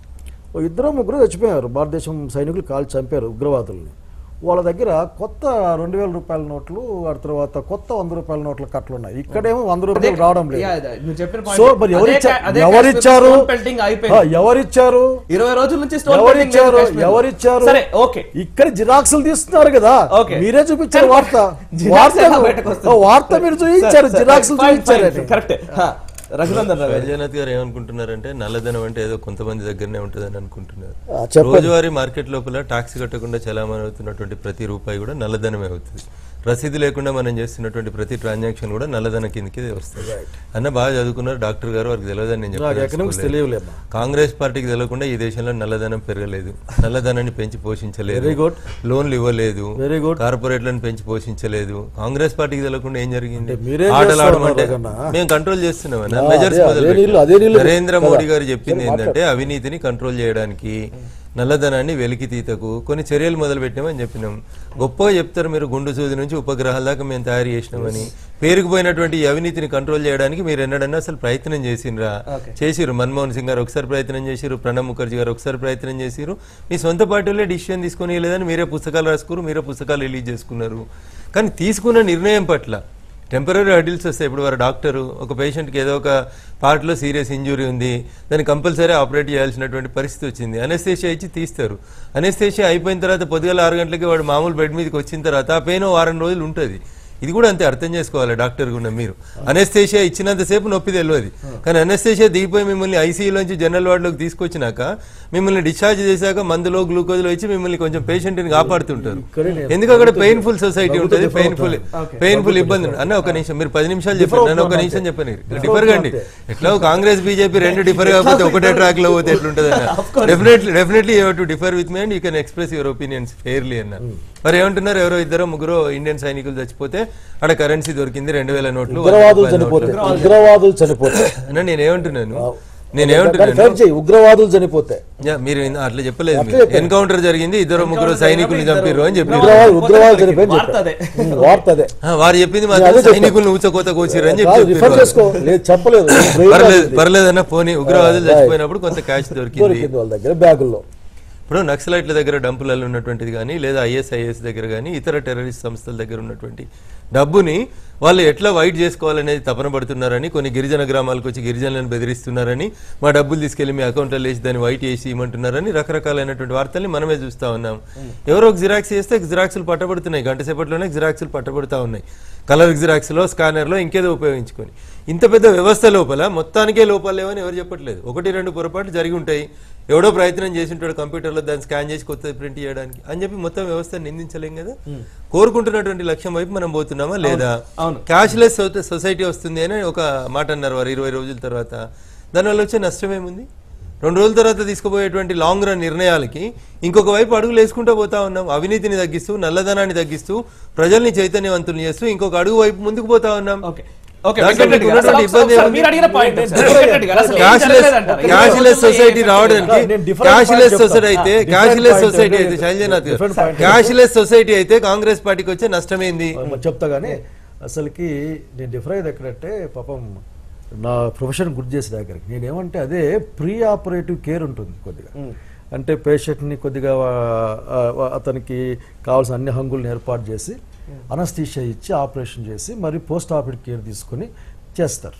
ఓ ఇద్దరు ముగ్గురు చచ్చిపోయారు భారతదేశం సైనికులు కాల్చి చంపారు ఉగ్రవాదుల్ని వాళ్ళ దగ్గర కొత్త రెండు వేల రూపాయల నోట్లు ఆ తర్వాత కొత్త వంద రూపాయల నోట్ల కట్టలు ఉన్నాయి ఇక్కడేమో వంద రూపాయలు రావడం లేదు సో మరి ఎవరిచ్చారు ఎవరిచ్చారు ఆ, ఎవరిచ్చారు ఇరవై రోజుల నుంచి stone pelting ఎవరిచ్చారు లేదు కాశ్మీర్లో. ఎవరిచ్చారు సరే ఓకే ఇక్కడ జిరాక్సులు తీస్తున్నారు కదా ఓకే. మీరే చూపించారు వార్త జిరాక్స్ ఎలా వార్త బయటకు వస్తుంది? ఆ వార్త మీరు చూపించారు జిరాక్సులు చూపించారని కరెక్ట్ రఘునందన్ రావు గారు. వైద్యనాథ్ గారు ఏమనుకుంటున్నారంటే నల్లధనం అంటే ఏదో కొంతమంది దగ్గరనే ఉంటుందని అనుకుంటున్నారు ఆ, చెప్పండి. రోజువారీ మార్కెట్ లోపల ట్యాక్స్ కట్టకుండా చలామణి అవుతున్నటువంటి ప్రతి రూపాయి కూడా నల్లధనమే అవుతుంది రసీదు లేకుండా మనం చేస్తున్నటువంటి ప్రతి ట్రాన్సాక్షన్ కూడా నల్లధన కిందకి వస్తుంది అన్న బాగా చదువుకున్నారు డాక్టర్ గారు వారికి తెలియదని నేను నాకు ఎకనామిక్స్ చెప్పాను తెలియలేమ్మా కాంగ్రెస్ పార్టీకి తెలియకుండా ఈ దేశంలో నల్లధనం పెరగలేదు నల్లధనాన్ని పెంచి పోషించలేదు Very good. లోన్లు ఇవ్వలేదు Very good. కార్పొరేట్లను పెంచి పోషించలేదు కాంగ్రెస్ పార్టీకి తెలియకుండా ఏం జరిగింది అంటే మీరేం ఆటలు చేస్తా ఆడమంటే ఉన్నారు కన్నా? మేము కంట్రోల్ చేస్తున్నాం అన్న. ఆ, మెజర్స్ అదే, మొదలు అదే నీళ్ళు, పెట్టాం. అదే నీళ్ళు నరేంద్ర కదా. మోడీ గారు చెప్పింది సరే, ఏంటంటే అవినీతిని కంట్రోల్ చేయడానికి నల్లధనాన్ని వెలికి తీతకు కొన్ని చర్యలు మొదలు పెట్టామని చెప్పినాం గొప్పగా చెప్తారు మీరు గుండు సూది నుంచి ఉపగ్రహాల దాకా మేము తయారు చేసినామని పేరుకుపోయినటువంటి ఈ అవినీతిని కంట్రోల్ చేయడానికి మీరు ఎన్నడన్నా అసలు ప్రయత్నం చేసిండ్రా చేసిరు మన్మోహన్ సింగ్ గారు ఒకసారి ప్రయత్నం చేసిరు ప్రణబ్ ముఖర్జీ గారు ఒకసారి ప్రయత్నం చేసిరు మీ సొంత పార్టీలే డిసిషన్ తీసుకొని లేదని మీరే పుస్తకాలు రాసుకున్నారు మీరే పుస్తకాలు రిలీజ్ చేసుకున్నారు కానీ తీసుకున్న నిర్ణయం పట్ల టెంపరీ హడిల్స్ వస్తాయి ఇప్పుడు వారు డాక్టరు ఒక పేషెంట్కి ఏదో ఒక పార్ట్లో సీరియస్ ఇంజురీ ఉంది దాన్ని కంపల్సరీ ఆపరేట్ చేయాల్సినటువంటి పరిస్థితి వచ్చింది అనెస్థేషియా ఇచ్చి తీస్తారు అనెస్థేషియా అయిపోయిన తర్వాత పొద్దుగల ఆరు గంటలకి వాడు మామూలు బెడ్ మీదకి వచ్చిన తర్వాత ఆ పెయిన్ వారం రోజులు ఉంటుంది ఇది కూడా అంతే అర్థం చేసుకోవాలి డాక్టర్ ఉన్న మీరు అనెస్థేషియా ఇచ్చినంతసేపు నొప్పి తెలియదు కానీ అనెస్థేషియా దిగిపోయి మిమ్మల్ని ఐసీయూలోంచి జనరల్ వార్డులోకి తీసుకొచ్చినాక మిమ్మల్ని డిశ్చార్జ్ చేశాక మందులో గ్లూకోజ్లో ఇచ్చి మిమ్మల్ని కొంచెం పేషెంట్ని కాపాడుతుంటారు ఇక్కడే నేను- ఎందుకు అక్కడ పెయిన్ఫుల్ సొసైటీ ఉంటుంది differ పెయిన్ఫుల్ అవుతాను. పెయిన్ఫుల్ ఇబ్బంది ఉంటుంది. అన్న ఒక నిమిషం మీరు పది నిమిషాలు చెప్పారు Differ నన్ను ఒక అవుతాను నిమిషం అంతే. చెప్పండి Differ డిఫర్ కండి అవుతాను ఎట్లా కాంగ్రెస్ బీజేపీ రెండు డిఫర్ కాకపోతే ఒకటే ట్రాక్ లో పోతే ఎట్లుంటది అన్న definitely definitely you to differ with me and you can express your opinions fairly అన్న మరి ఏమంటున్నారు ఎవరో ఇద్దరు ముగ్గురు ఇండియన్ సైనికులు చచ్చిపోతే అక్కడ కరెన్సీ దొరికింది రెండు వేల నోట్లు వంద ఉగ్రవాదులు రూపాయల చనిపోతే నోట్లు. ఉగ్రవాదులు చనిపోతే అన్న నేనేమంటున్నాను దాన్ని నేనేమంటున్నాను ఫైర్ చేయి ఉగ్రవాదులు చనిపోతే యా, మీరు ఇన్- అట్లా చెప్పలేదు అట్లే చెప్పాను. ఎన్కౌంటర్ జరిగింది ఇద్దరు ముగ్గురు సైనికులు చంపిర్రు అని చెప్పారు ఉగ్రవాదులు ఉగ్రవాదులు చనిపోయి వార్త అదే. వార్త అదే ఆ, వారు చెప్పింది నేను మాత్రం అదే చెప్పాను. సైనికులను ఊచకోత కోసిర్రు అని కాదు, చెప్పి రిఫర్ చెప్పారు చేసుకో లేదు చెప్పలేదు బ్రెయిన్ పర్లేదు ఉంది. పర్లేదన్న పోనీ ఉగ్రవాదులు ఆ, చచ్చిపోయినప్పుడు కొంత క్యాష్ దొరికింది దొరికింది వాళ్ళ దగ్గర బ్యాగుల్లో ఇప్పుడు నక్సలైట్ల దగ్గర డంపులలో ఉన్నటువంటిది కానీ లేదా ఐఎస్ఐఎస్ దగ్గర కానీ ఇతర టెర్రరిస్ట్ సంస్థల దగ్గర ఉన్నటువంటి డబ్బుని వాళ్ళు ఎట్లా వైట్ చేసుకోవాలనేది తపన పడుతున్నారని కొన్ని గిరిజన గ్రామాలకు వచ్చి గిరిజనులను బెదిరిస్తున్నారని మా డబ్బులు తీసుకెళ్లి మీ అకౌంట్లో వేసి దాన్ని వైట్ చేసి ఇవ్వమంటున్నారని రకరకాలైనటువంటి వార్తల్ని మనమే చూస్తా ఉన్నాం ఎవరో ఒక జిరాక్స్ చేస్తే జిరాక్సులు పట్టబడుతున్నాయి గంట సేపట్లోనే జిరాక్సులు పట్టబడుతూ ఉన్నాయి కలర్ జిరాక్స్లో స్కానర్లో ఇంకేదో ఉపయోగించుకొని ఇంత పెద్ద వ్యవస్థ లోపల మొత్తానికే లోపాలు లేవని ఎవరు చెప్పట్లేదు ఒకటి రెండు పొరపాట్లు జరిగి ఉంటాయి ఎవడో ప్రయత్నం చేసి ఉంటాడు కంప్యూటర్లో దాన్ని స్కాన్ చేసి కొత్త ప్రింట్ చేయడానికి అని చెప్పి మొత్తం వ్యవస్థను నిందించలేం కదా కోరుకుంటున్నటువంటి లక్ష్యం వైపు మనం పోతున్నామా లేదా అవును. క్యాష్లెస్ సొసైటీ వస్తుంది అని ఒక మాట అన్నారు వారు ఇరవై రోజుల తర్వాత దానివల్ల వచ్చే నష్టం ఏముంది రెండు రోజుల తర్వాత తీసుకుపోయేటువంటి లాంగ్ రన్ నిర్ణయాలకి ఇంకొక వైపు అడుగులు వేసుకుంటూ పోతా ఉన్నాం అవినీతిని తగ్గిస్తూ నల్లధనాన్ని తగ్గిస్తూ ప్రజల్ని చైతన్యవంతులు చేస్తూ ఇంకొక అడుగు వైపు ముందుకు పోతా ఉన్నాం ఓకే ఓకే దాంట్లో వెంకటరెడ్డి గారు, అసలు ఉన్నటువంటి ఇబ్బంది ఒకసారి ఏముంది? మీరు అడిగిన పాయింట్ వెంకటరెడ్డి గారు, అసలు ఏం క్యాష్లెస్ జరగలేదంటారు? ఈ క్యాష్లెస్ రోజుల్లో సొసైటీ ఏ రావడానికి నేను different క్యాష్లెస్ point సొసైటీ చెప్తా. అయితే different క్యాష్లెస్ point సొసైటీ చెప్పండి. అయితే శైలజనాథ్ గారు Different point క్యాష్లెస్ సొసైటీ అయితే కాంగ్రెస్ పార్టీకి వచ్చే నష్టమేంది మరి చెప్తా కానీ అసలుకి నేను డిఫర్ అయ్యేది ఎక్కడంటే పాపం నా ప్రొఫెషన్ గుర్తు చేసే దగ్గరికి నేనేమంటే అదే ప్రీ ఆపరేటివ్ కేర్ ఉంటుంది కొద్దిగా అంటే పేషెంట్ని కొద్దిగా ఆ, ఆ, అతనికి కావాల్సిన అన్ని హంగులను ఏర్పాటు చేసి అనస్థీషియా ఇచ్చి ఆపరేషన్ చేసి మరి పోస్ట్ ఆపరేటివ్ కేర్ తీసుకొని చేస్తారు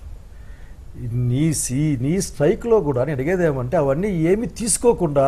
నీ సీ నీ స్ట్రైక్లో కూడా నేను అడిగేది ఏమంటే అవన్నీ ఏమి తీసుకోకుండా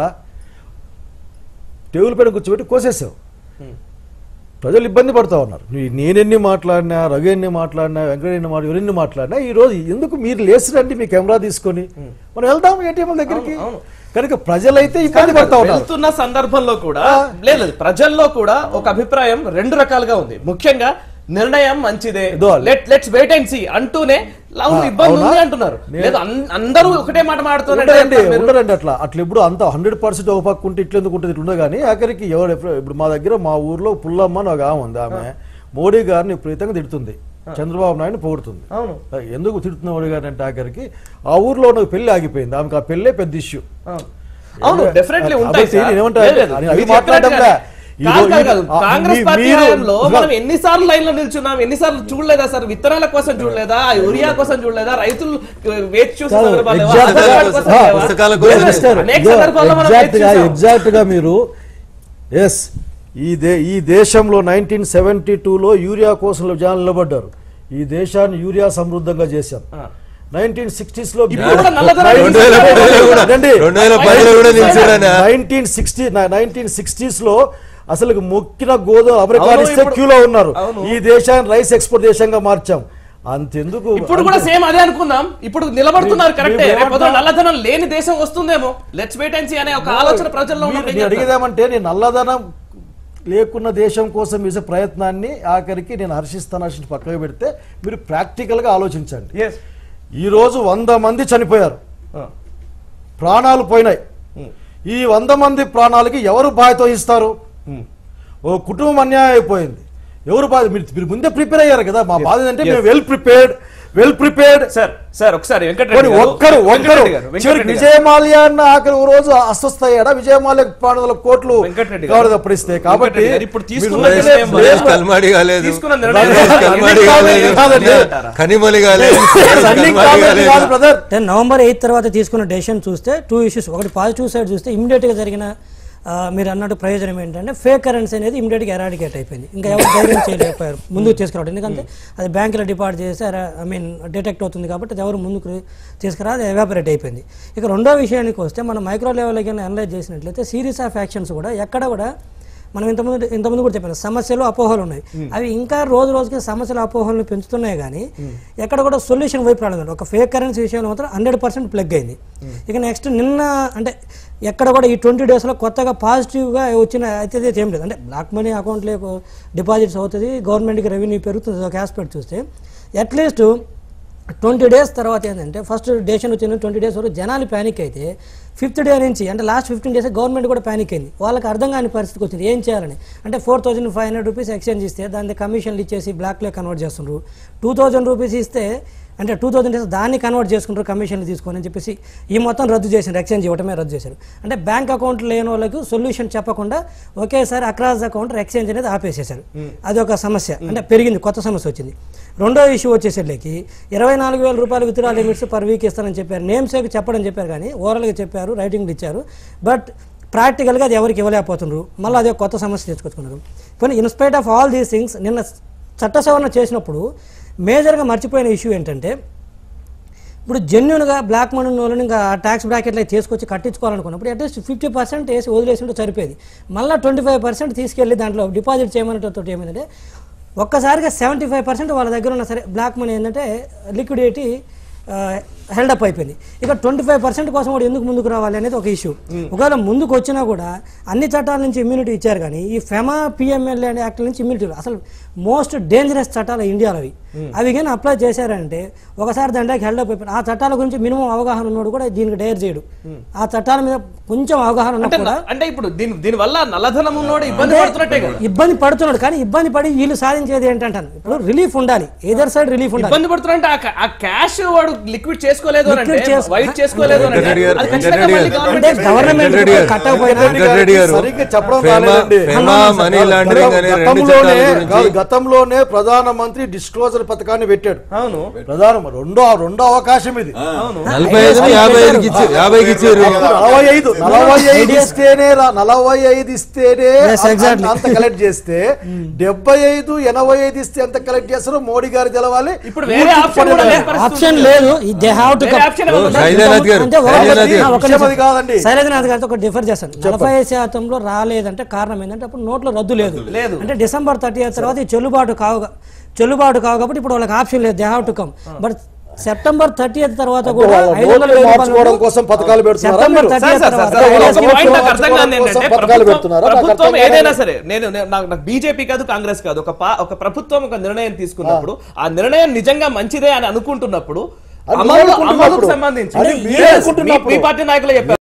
టేబుల్ పైన కూర్చోబెట్టి కోసేసావు ప్రజలు ఇబ్బంది పడుతూ ఉన్నారు నీ- నేనెన్ని మాట్లాడినా రవి ఎన్ని మాట్లాడినా వెంకట ఎన్ని మాట్లాడినా ఎవరెన్ని మాట్లాడినా ఈ రోజు ఎందుకు మీరు లేచిరండి మీ కెమెరా తీసుకొని మనం వెళ్దాం ఏటీఎం దగ్గరికి కనుక ప్రజలైతే ఇబ్బంది పడతా ఉన్నారు వెళ్తున్న సందర్భంలో కూడా లేదు లేదు, ప్రజల్లో కూడా ఒక అభిప్రాయం రెండు రకాలుగా ఉంది ముఖ్యంగా నిర్ణయం మంచిదే ఇదో. Let let's wait and see అంటూనే అవును ఆ, ఇబ్బంది అవునా? ఉంది అంటున్నారు నేను- లేదు అన్- అందరూ ఒకటే మాట ఉండరండి మాడుతున్నారు ఉండరండి అట్లా అట్లా ఇప్పుడు అంత హండ్రెడ్ పర్సెంట్ ఒక పక్క ఉంటే ఇట్లా ఎందుకు ఉంటుంది ఇట్లా ఉండదు కానీ ఆఖరికి ఎవరు ఎప్పుడు- ఇప్పుడు మా దగ్గర మా ఊర్లో పుల్లమ్మ అని ఒక ఆమె ఉంది ఆమె మోడీ గారిని విపరీతంగా తిడుతుంది చంద్రబాబు నాయుడు పొగుడుతుంది అవును. ఎందుకు తిడుతుంది మోడీ గారిని అంటే ఆఖరికి ఆ ఊర్లో ఉన్న పెళ్లి ఆగిపోయింది ఆమెకు ఆ పెళ్ళే పెద్ద ఇష్యూ అవును డెఫినెట్లీ ఉంటాయి కాబట్టి సార్. నేనేమంటా లేదు, లేదు. అది మీరు మాట్లాడడం చెప్పినట్టుగానే. లే. కాదు, ఇదిగో కాదు, ఇది- కాదు. ఆ, కాంగ్రెస్ మీ- పార్టీ మీరు- హయాంలో మనం ఎన్నిసార్లు లైన్ లో నిల్చున్నాం ఎన్నిసార్లు చూడలేదా సార్ విత్తనాల కోసం చూడలేదా యూరియా కోసం చూడలేదా రైతులు వేచి చూసే కాదు, సందర్భాలు లేవా? exact గా- ఆధార్ కార్డు కోసం ఆ, లేవా? పుస్తకాల కోసం లేదు, మిస్టర్, అనేక ఇదిగో సందర్భాల్లో మనం exact వేచి గా చూసాం. ఎగ్జాక్ట్ గా మీరు ఎస్ ఈ దే ఈ దేశంలో నైన్టీన్ సెవెంటీ టూలో యూరియా కోసం జనాలు నిలబడ్డారు ఈ దేశాన్ని యూరియా సమృద్ధంగా చేశాం నైన్టీన్ సిక్స్టీస్ లో ఇప్పుడు కూడా నల్లధనం రెండు వేల పదిలో కూడా రండి. రెండు వేల పదిలో కూడా నిలిచాడనా నైన్టీన్ సిక్స్టీ నైన్టీన్ సిక్స్టీస్ లో అసలు మొక్కిన గోధుమ అమెరికా అవును, ఇస్తే ఇప్పుడు- క్యూలో ఉన్నారు అవును. ఈ దేశాన్ని రైస్ ఎక్స్పోర్ట్ దేశంగా మార్చాం అంతెందుకు ఇప్పుడు కూడా సేమ్ అదే అనుకుందాం ఇప్పుడు నిలబడుతున్నారు మీ- కరెక్టే మీరు రేపు పొద్దున ఏమంటున్నారు? నల్లధనం లేని దేశం వస్తుందేమో లెట్స్ వెయిట్ అండ్ సీ అనే ఒక ఆలోచన ప్రజల్లో మీరు- ఉన్నప్పుడు ఏం నేను చేస్తారు? అడిగేదేమంటే నేను నల్లధనం లేకున్న దేశం కోసం చేసే ప్రయత్నాన్ని ఆఖరికి నేను హర్షిస్తాను హర్షించి పక్కకు పెడితే మీరు ప్రాక్టికల్ గా ఆలోచించండి Yes. ఈ రోజు వంద మంది చనిపోయారు ఆ. ప్రాణాలు పోయినాయి ఈ వంద మంది ప్రాణాలకి ఎవరు బాధ్యత వహిస్తారు ఓ కుటుంబం అన్యాయం అయిపోయింది ఎవరు బాధ మీరు మీరు ముందే ప్రిపేర్ అయ్యారు కదా మా బాధ ఏంటంటే Yes. మేము well prepared well prepared sir sir ఒకసారి కానీ వెంకటరెడ్డి గారు, ఒక్కరు ఒక్కరు వెంకటరెడ్డి గారు, చివరికి వెంకటరెడ్డి గారు. విజయమాల్య అన్న ఆఖరి ఓ రోజు అస్వస్థ అయ్యాడా విజయమాల్య పాడు వందల కోట్లు వెంకటరెడ్డి గారు. కావాలి తప్పడిస్తే కాబట్టి వెంకటరెడ్డి గారు, ఇప్పుడు తీసుకున్న మీరు నిర్ణయం లేదు, మహేష్ లేదు. కల్మాడి కాలేదు తీసుకున్న నిర్ణయం మహేష్ కల్మాడి కాలేదు కాదండి. కనిమలి కాలేదు రన్నింగ్ కల్మాడి కామెంట్ కాదు కాలేదు బ్రదర్ దెన్ నవంబర్ ఎయిత్ తర్వాత తీసుకున్న డెసిషన్ చూస్తే టూ ఇష్యూస్ ఒకటి పాజిటివ్ సైడ్ చూస్తే ఇమీడియట్గా జరిగిన ఆ, మీరు అన్నట్టు ప్రయోజనం ఏంటంటే ఫేక్ కరెన్సీ అనేది ఇమీడియట్గా ఎరాడికేట్ అయిపోయింది ఇంకా ఎవరు ధైర్యం చేయలేకపోయారు ముందుకు తీసుకురావడం ఎందుకంటే అది బ్యాంకులో డిపాజిట్ చేసి ఐ మీన్ డిటెక్ట్ అవుతుంది కాబట్టి అది ఎవరు ముందుకు తీసుకురా అది ఎవాపరేట్ అయిపోయింది ఇక రెండో విషయానికి వస్తే మనం మైక్రో లెవెల్కి అనలైజ్ చేసినట్లయితే సిరీస్ ఆఫ్ యాక్షన్స్ కూడా ఎక్కడ కూడా మనం ఇంతకుముందు ఇంతకుముందు కూడా చెప్పాను సమస్యలు అపోహలు ఉన్నాయి అవి ఇంకా రోజు రోజుకి సమస్యలు అపోహలను పెంచుతున్నాయి కానీ ఎక్కడ కూడా సొల్యూషన్ వైపు రాలేదు ఒక ఫేక్ కరెన్సీ విషయంలో మాత్రం హండ్రెడ్ పర్సెంట్ ప్లగ్ అయింది ఇక నెక్స్ట్ నిన్న అంటే ఎక్కడ కూడా ఈ ట్వంటీ డేస్లో కొత్తగా పాజిటివ్గా వచ్చిన అయితే ఏం లేదు అంటే బ్లాక్ మనీ అకౌంట్లో డిపాజిట్స్ అవుతుంది గవర్నమెంట్కి రెవెన్యూ పెరుగుతుంది ఒక ఆస్పెక్ట్ చూస్తే అట్లీస్ట్ ట్వంటీ డేస్ తర్వాత ఏంటంటే ఫస్ట్ డేషన్ వచ్చిన ట్వంటీ డేస్ వరకు జనాలు ప్యానిక్ అయితే ఫిఫ్త్ డే నుంచి అంటే లాస్ట్ ఫిఫ్టీన్ డేస్ గవర్నమెంట్ కూడా ప్యానిక్ అయింది వాళ్ళకి అర్థం కాని పరిస్థితికి వచ్చింది ఏం చేయాలని అంటే four thousand five hundred rupees exchange ఇస్తే దాన్ని కమిషన్లు ఇచ్చేసి బ్లాక్లో కన్వర్ట్ చేస్తుండ్రు టూ థౌసండ్ రూపీస్ ఇస్తే అంటే టూ థౌసండ్ డేస్ దాన్ని కన్వర్ట్ చేసుకుంటారు కమిషన్లు తీసుకొని అని చెప్పేసి ఈ మొత్తం రద్దు చేశారు ఎక్స్చేంజ్ ఇవ్వటమే రద్దు చేశారు అంటే బ్యాంక్ అకౌంట్ లేని వాళ్ళకి సొల్యూషన్ చెప్పకుండా ఒకేసారి అక్రాస్ అకౌంట్ ఎక్స్చేంజ్ అనేది ఆపేసేశారు అది ఒక సమస్య అంటే పెరిగింది కొత్త సమస్య వచ్చింది రెండో ఇష్యూ వచ్చేసరికి ఇరవై నాలుగు వేల రూపాయలు విత్డ్రా లిమిట్స్ పర్ వీక్ ఇస్తానని చెప్పారు నేమ్ సేక్ చెప్పడం చెప్పారు కానీ ఓవరాల్గా చెప్పారు రైటింగ్లు ఇచ్చారు బట్ ప్రాక్టికల్గా అది ఎవరికి ఇవ్వలేకపోతున్నారు మళ్ళీ అది ఒక కొత్త సమస్య తెచ్చుకొచ్చుకున్నారు కానీ in spite of all these things నిన్న చట్ట సవరణ చేసినప్పుడు మేజర్గా మర్చిపోయిన ఇష్యూ ఏంటంటే ఇప్పుడు జెన్యున్గా బ్లాక్ మనీ వాళ్ళని ఇంకా ట్యాక్స్ బ్రాకెట్లో తీసుకొచ్చి కట్టించుకోవాలనుకున్నప్పుడు అట్లీస్ట్ ఫిఫ్టీ పర్సెంట్ వేసి వదిలేసి ఉంటే సరిపోయేది మళ్ళీ ట్వంటీ ఫైవ్ పర్సెంట్ తీసుకెళ్ళి దాంట్లో డిపాజిట్ చేయమనేటతో ఏమైందంటే ఒక్కసారిగా సెవెంటీ ఫైవ్ పర్సెంట్ వాళ్ళ దగ్గర ఉన్న సరే బ్లాక్ మనీ ఏంటంటే లిక్విడిటీ హెల్డప్ అయిపోయింది ఇక ట్వంటీ ఫైవ్ పర్సెంట్ కోసం కూడా ఎందుకు ముందుకు రావాలి అనేది ఒక ఇష్యూ ఒకవేళ ముందుకు వచ్చినా కూడా అన్ని చట్టాల నుంచి ఇమ్యూనిటీ ఇచ్చారు కానీ ఈ ఫెమా పిఎంఎల్ఏ అనే యాక్ట్ నుంచి ఇమ్యూనిటీ అసలు మోస్ట్ డేంజరస్ చట్టాలు ఇండియాలో అవి అవి కానీ అప్లై చేశారంటే ఒకసారి దాంట్లోకి హెల్డప్ అయిపోయింది ఆ చట్టాల గురించి మినిమం అవగాహన ఉన్నోడు కూడా దీనికి డేర్ చేయడు ఆ చట్టాల మీద కొంచెం అవగాహన అంటే ఉన్నప్పుడు కూడా అంటే ఇప్పుడు దీని దీని వల్ల నల్లధనం ఉన్నోడు ఇబ్బంది అంటే పడుతున్నట్టే కదా ఇబ్బంది పడుతున్నాడు కానీ ఇబ్బంది పడి వీళ్ళు సాధించేది ఏంటంటాను ఇప్పుడు రిలీఫ్ ఉండాలి ఏదర్ సైడ్ రిలీఫ్ ఉండాలి ఇబ్బంది పడుతున్నట్టే ఆ ca- ఆ క్యాష్ వాడు లిక్విడ్ చేసుకోలేదు అని Liquid అంటే చేసు- వైట్ చేసుకోలేదు అని అంటే వెంకటరెడ్డి గారు, అది ఖచ్చితంగా వెంకటరెడ్డి మళ్ళీ గారు. అంటే government గవర్నమెంట్ వెంకటరెడ్డి గారు. కట్టకపోయినా వెంకటరెడ్డి గారు సరిగ్గా చెప్పడం ఫెమా- రాలేదండి. ఫెమా మనీ లాండరింగ్ అనే రెండు గతంలోనే చట్టాల కాదు, గురించి గతంలోనే ప్రధానమంత్రి డిస్క్లోజర్ పథకాన్ని పెట్టాడు అవును ప్రధాన రెండో రెండో అవకాశం ఇది నలభై ఐదు యాభై ఐదుకి ఇచ్చారు యాభైకి ఇచ్చారు నలభై ఐదు నలభై ఐదు ఇస్తేనే రా- నలభై ఐదు ఇస్తేనే Yes, అంత- exactly. అంత కలెక్ట్ చేస్తే డెబ్బై ఐదు ఎనభై ఐదు ఇస్తే ఎంత కలెక్ట్ చేస్తారో మోడీ గారు తెలవాలి ఇప్పుడు వేరే ఆప్షన్ కూడా లేని పరిస్థితి ఆప్షన్ ఉంది. లేదు దే హ్యావ్ టు వేరే ఆప్షన్ ఏమన్నా ఉందా? శైలనాథ్ గారు, అంటే ఒక శైలనాథ్ గారు. ఆ, ఒక్క విషయం నిమిషం. అది కాదండి. శైలజనాథ్ గారితో ఒక డిఫర్ చేస్తాను నలభై ఐదు శాతంలో రాలేదంటే కారణం ఏంటంటే అప్పుడు నోట్లో రద్దు లేదు లేదు. అంటే డిసెంబర్ థర్టీ తర్వాత ఈ చెల్లుబాటు కావు చెల్లుబాటు కావు కాబట్టి ఇప్పుడు వాళ్ళకి ఆప్షన్ లేదు they have to come but September thirty తర్వాత అంటే కూడా వాళ్ళ ఐదు వందల నోట్లు వెయ్యి మార్చుకోవడం రూపాయలు కోసం పథకాలు పెడుతున్నారా సెప్టెంబర్ మీరు? 30 సార్, సార్, తర్వాత సార్, ఐదు ఒక వందల point వెయ్యి నాకు అర్థం కాదు కోసం ఏంటంటే పథకాలు ప్రభుత్వం- పెడుతున్నారా? నాకు ప్రభుత్వం అర్థం ఏదైనా కాలేదు. సరే నేను నేను- నాకు నాకు బీజేపీ కాదు కాంగ్రెస్ కాదు ఒక పా- ఒక ప్రభుత్వం ఒక నిర్ణయం తీసుకున్నప్పుడు ఆ నిర్ణయం నిజంగా మంచిదే అని అనుకుంటున్నప్పుడు అది అమలు అనుకుంటున్నప్పుడు. అమలుకు సంబంధించి అది మీరు Yes, మీ- అనుకుంటున్నప్పుడు. మీ పార్టీ నాయకులు చెప్పారు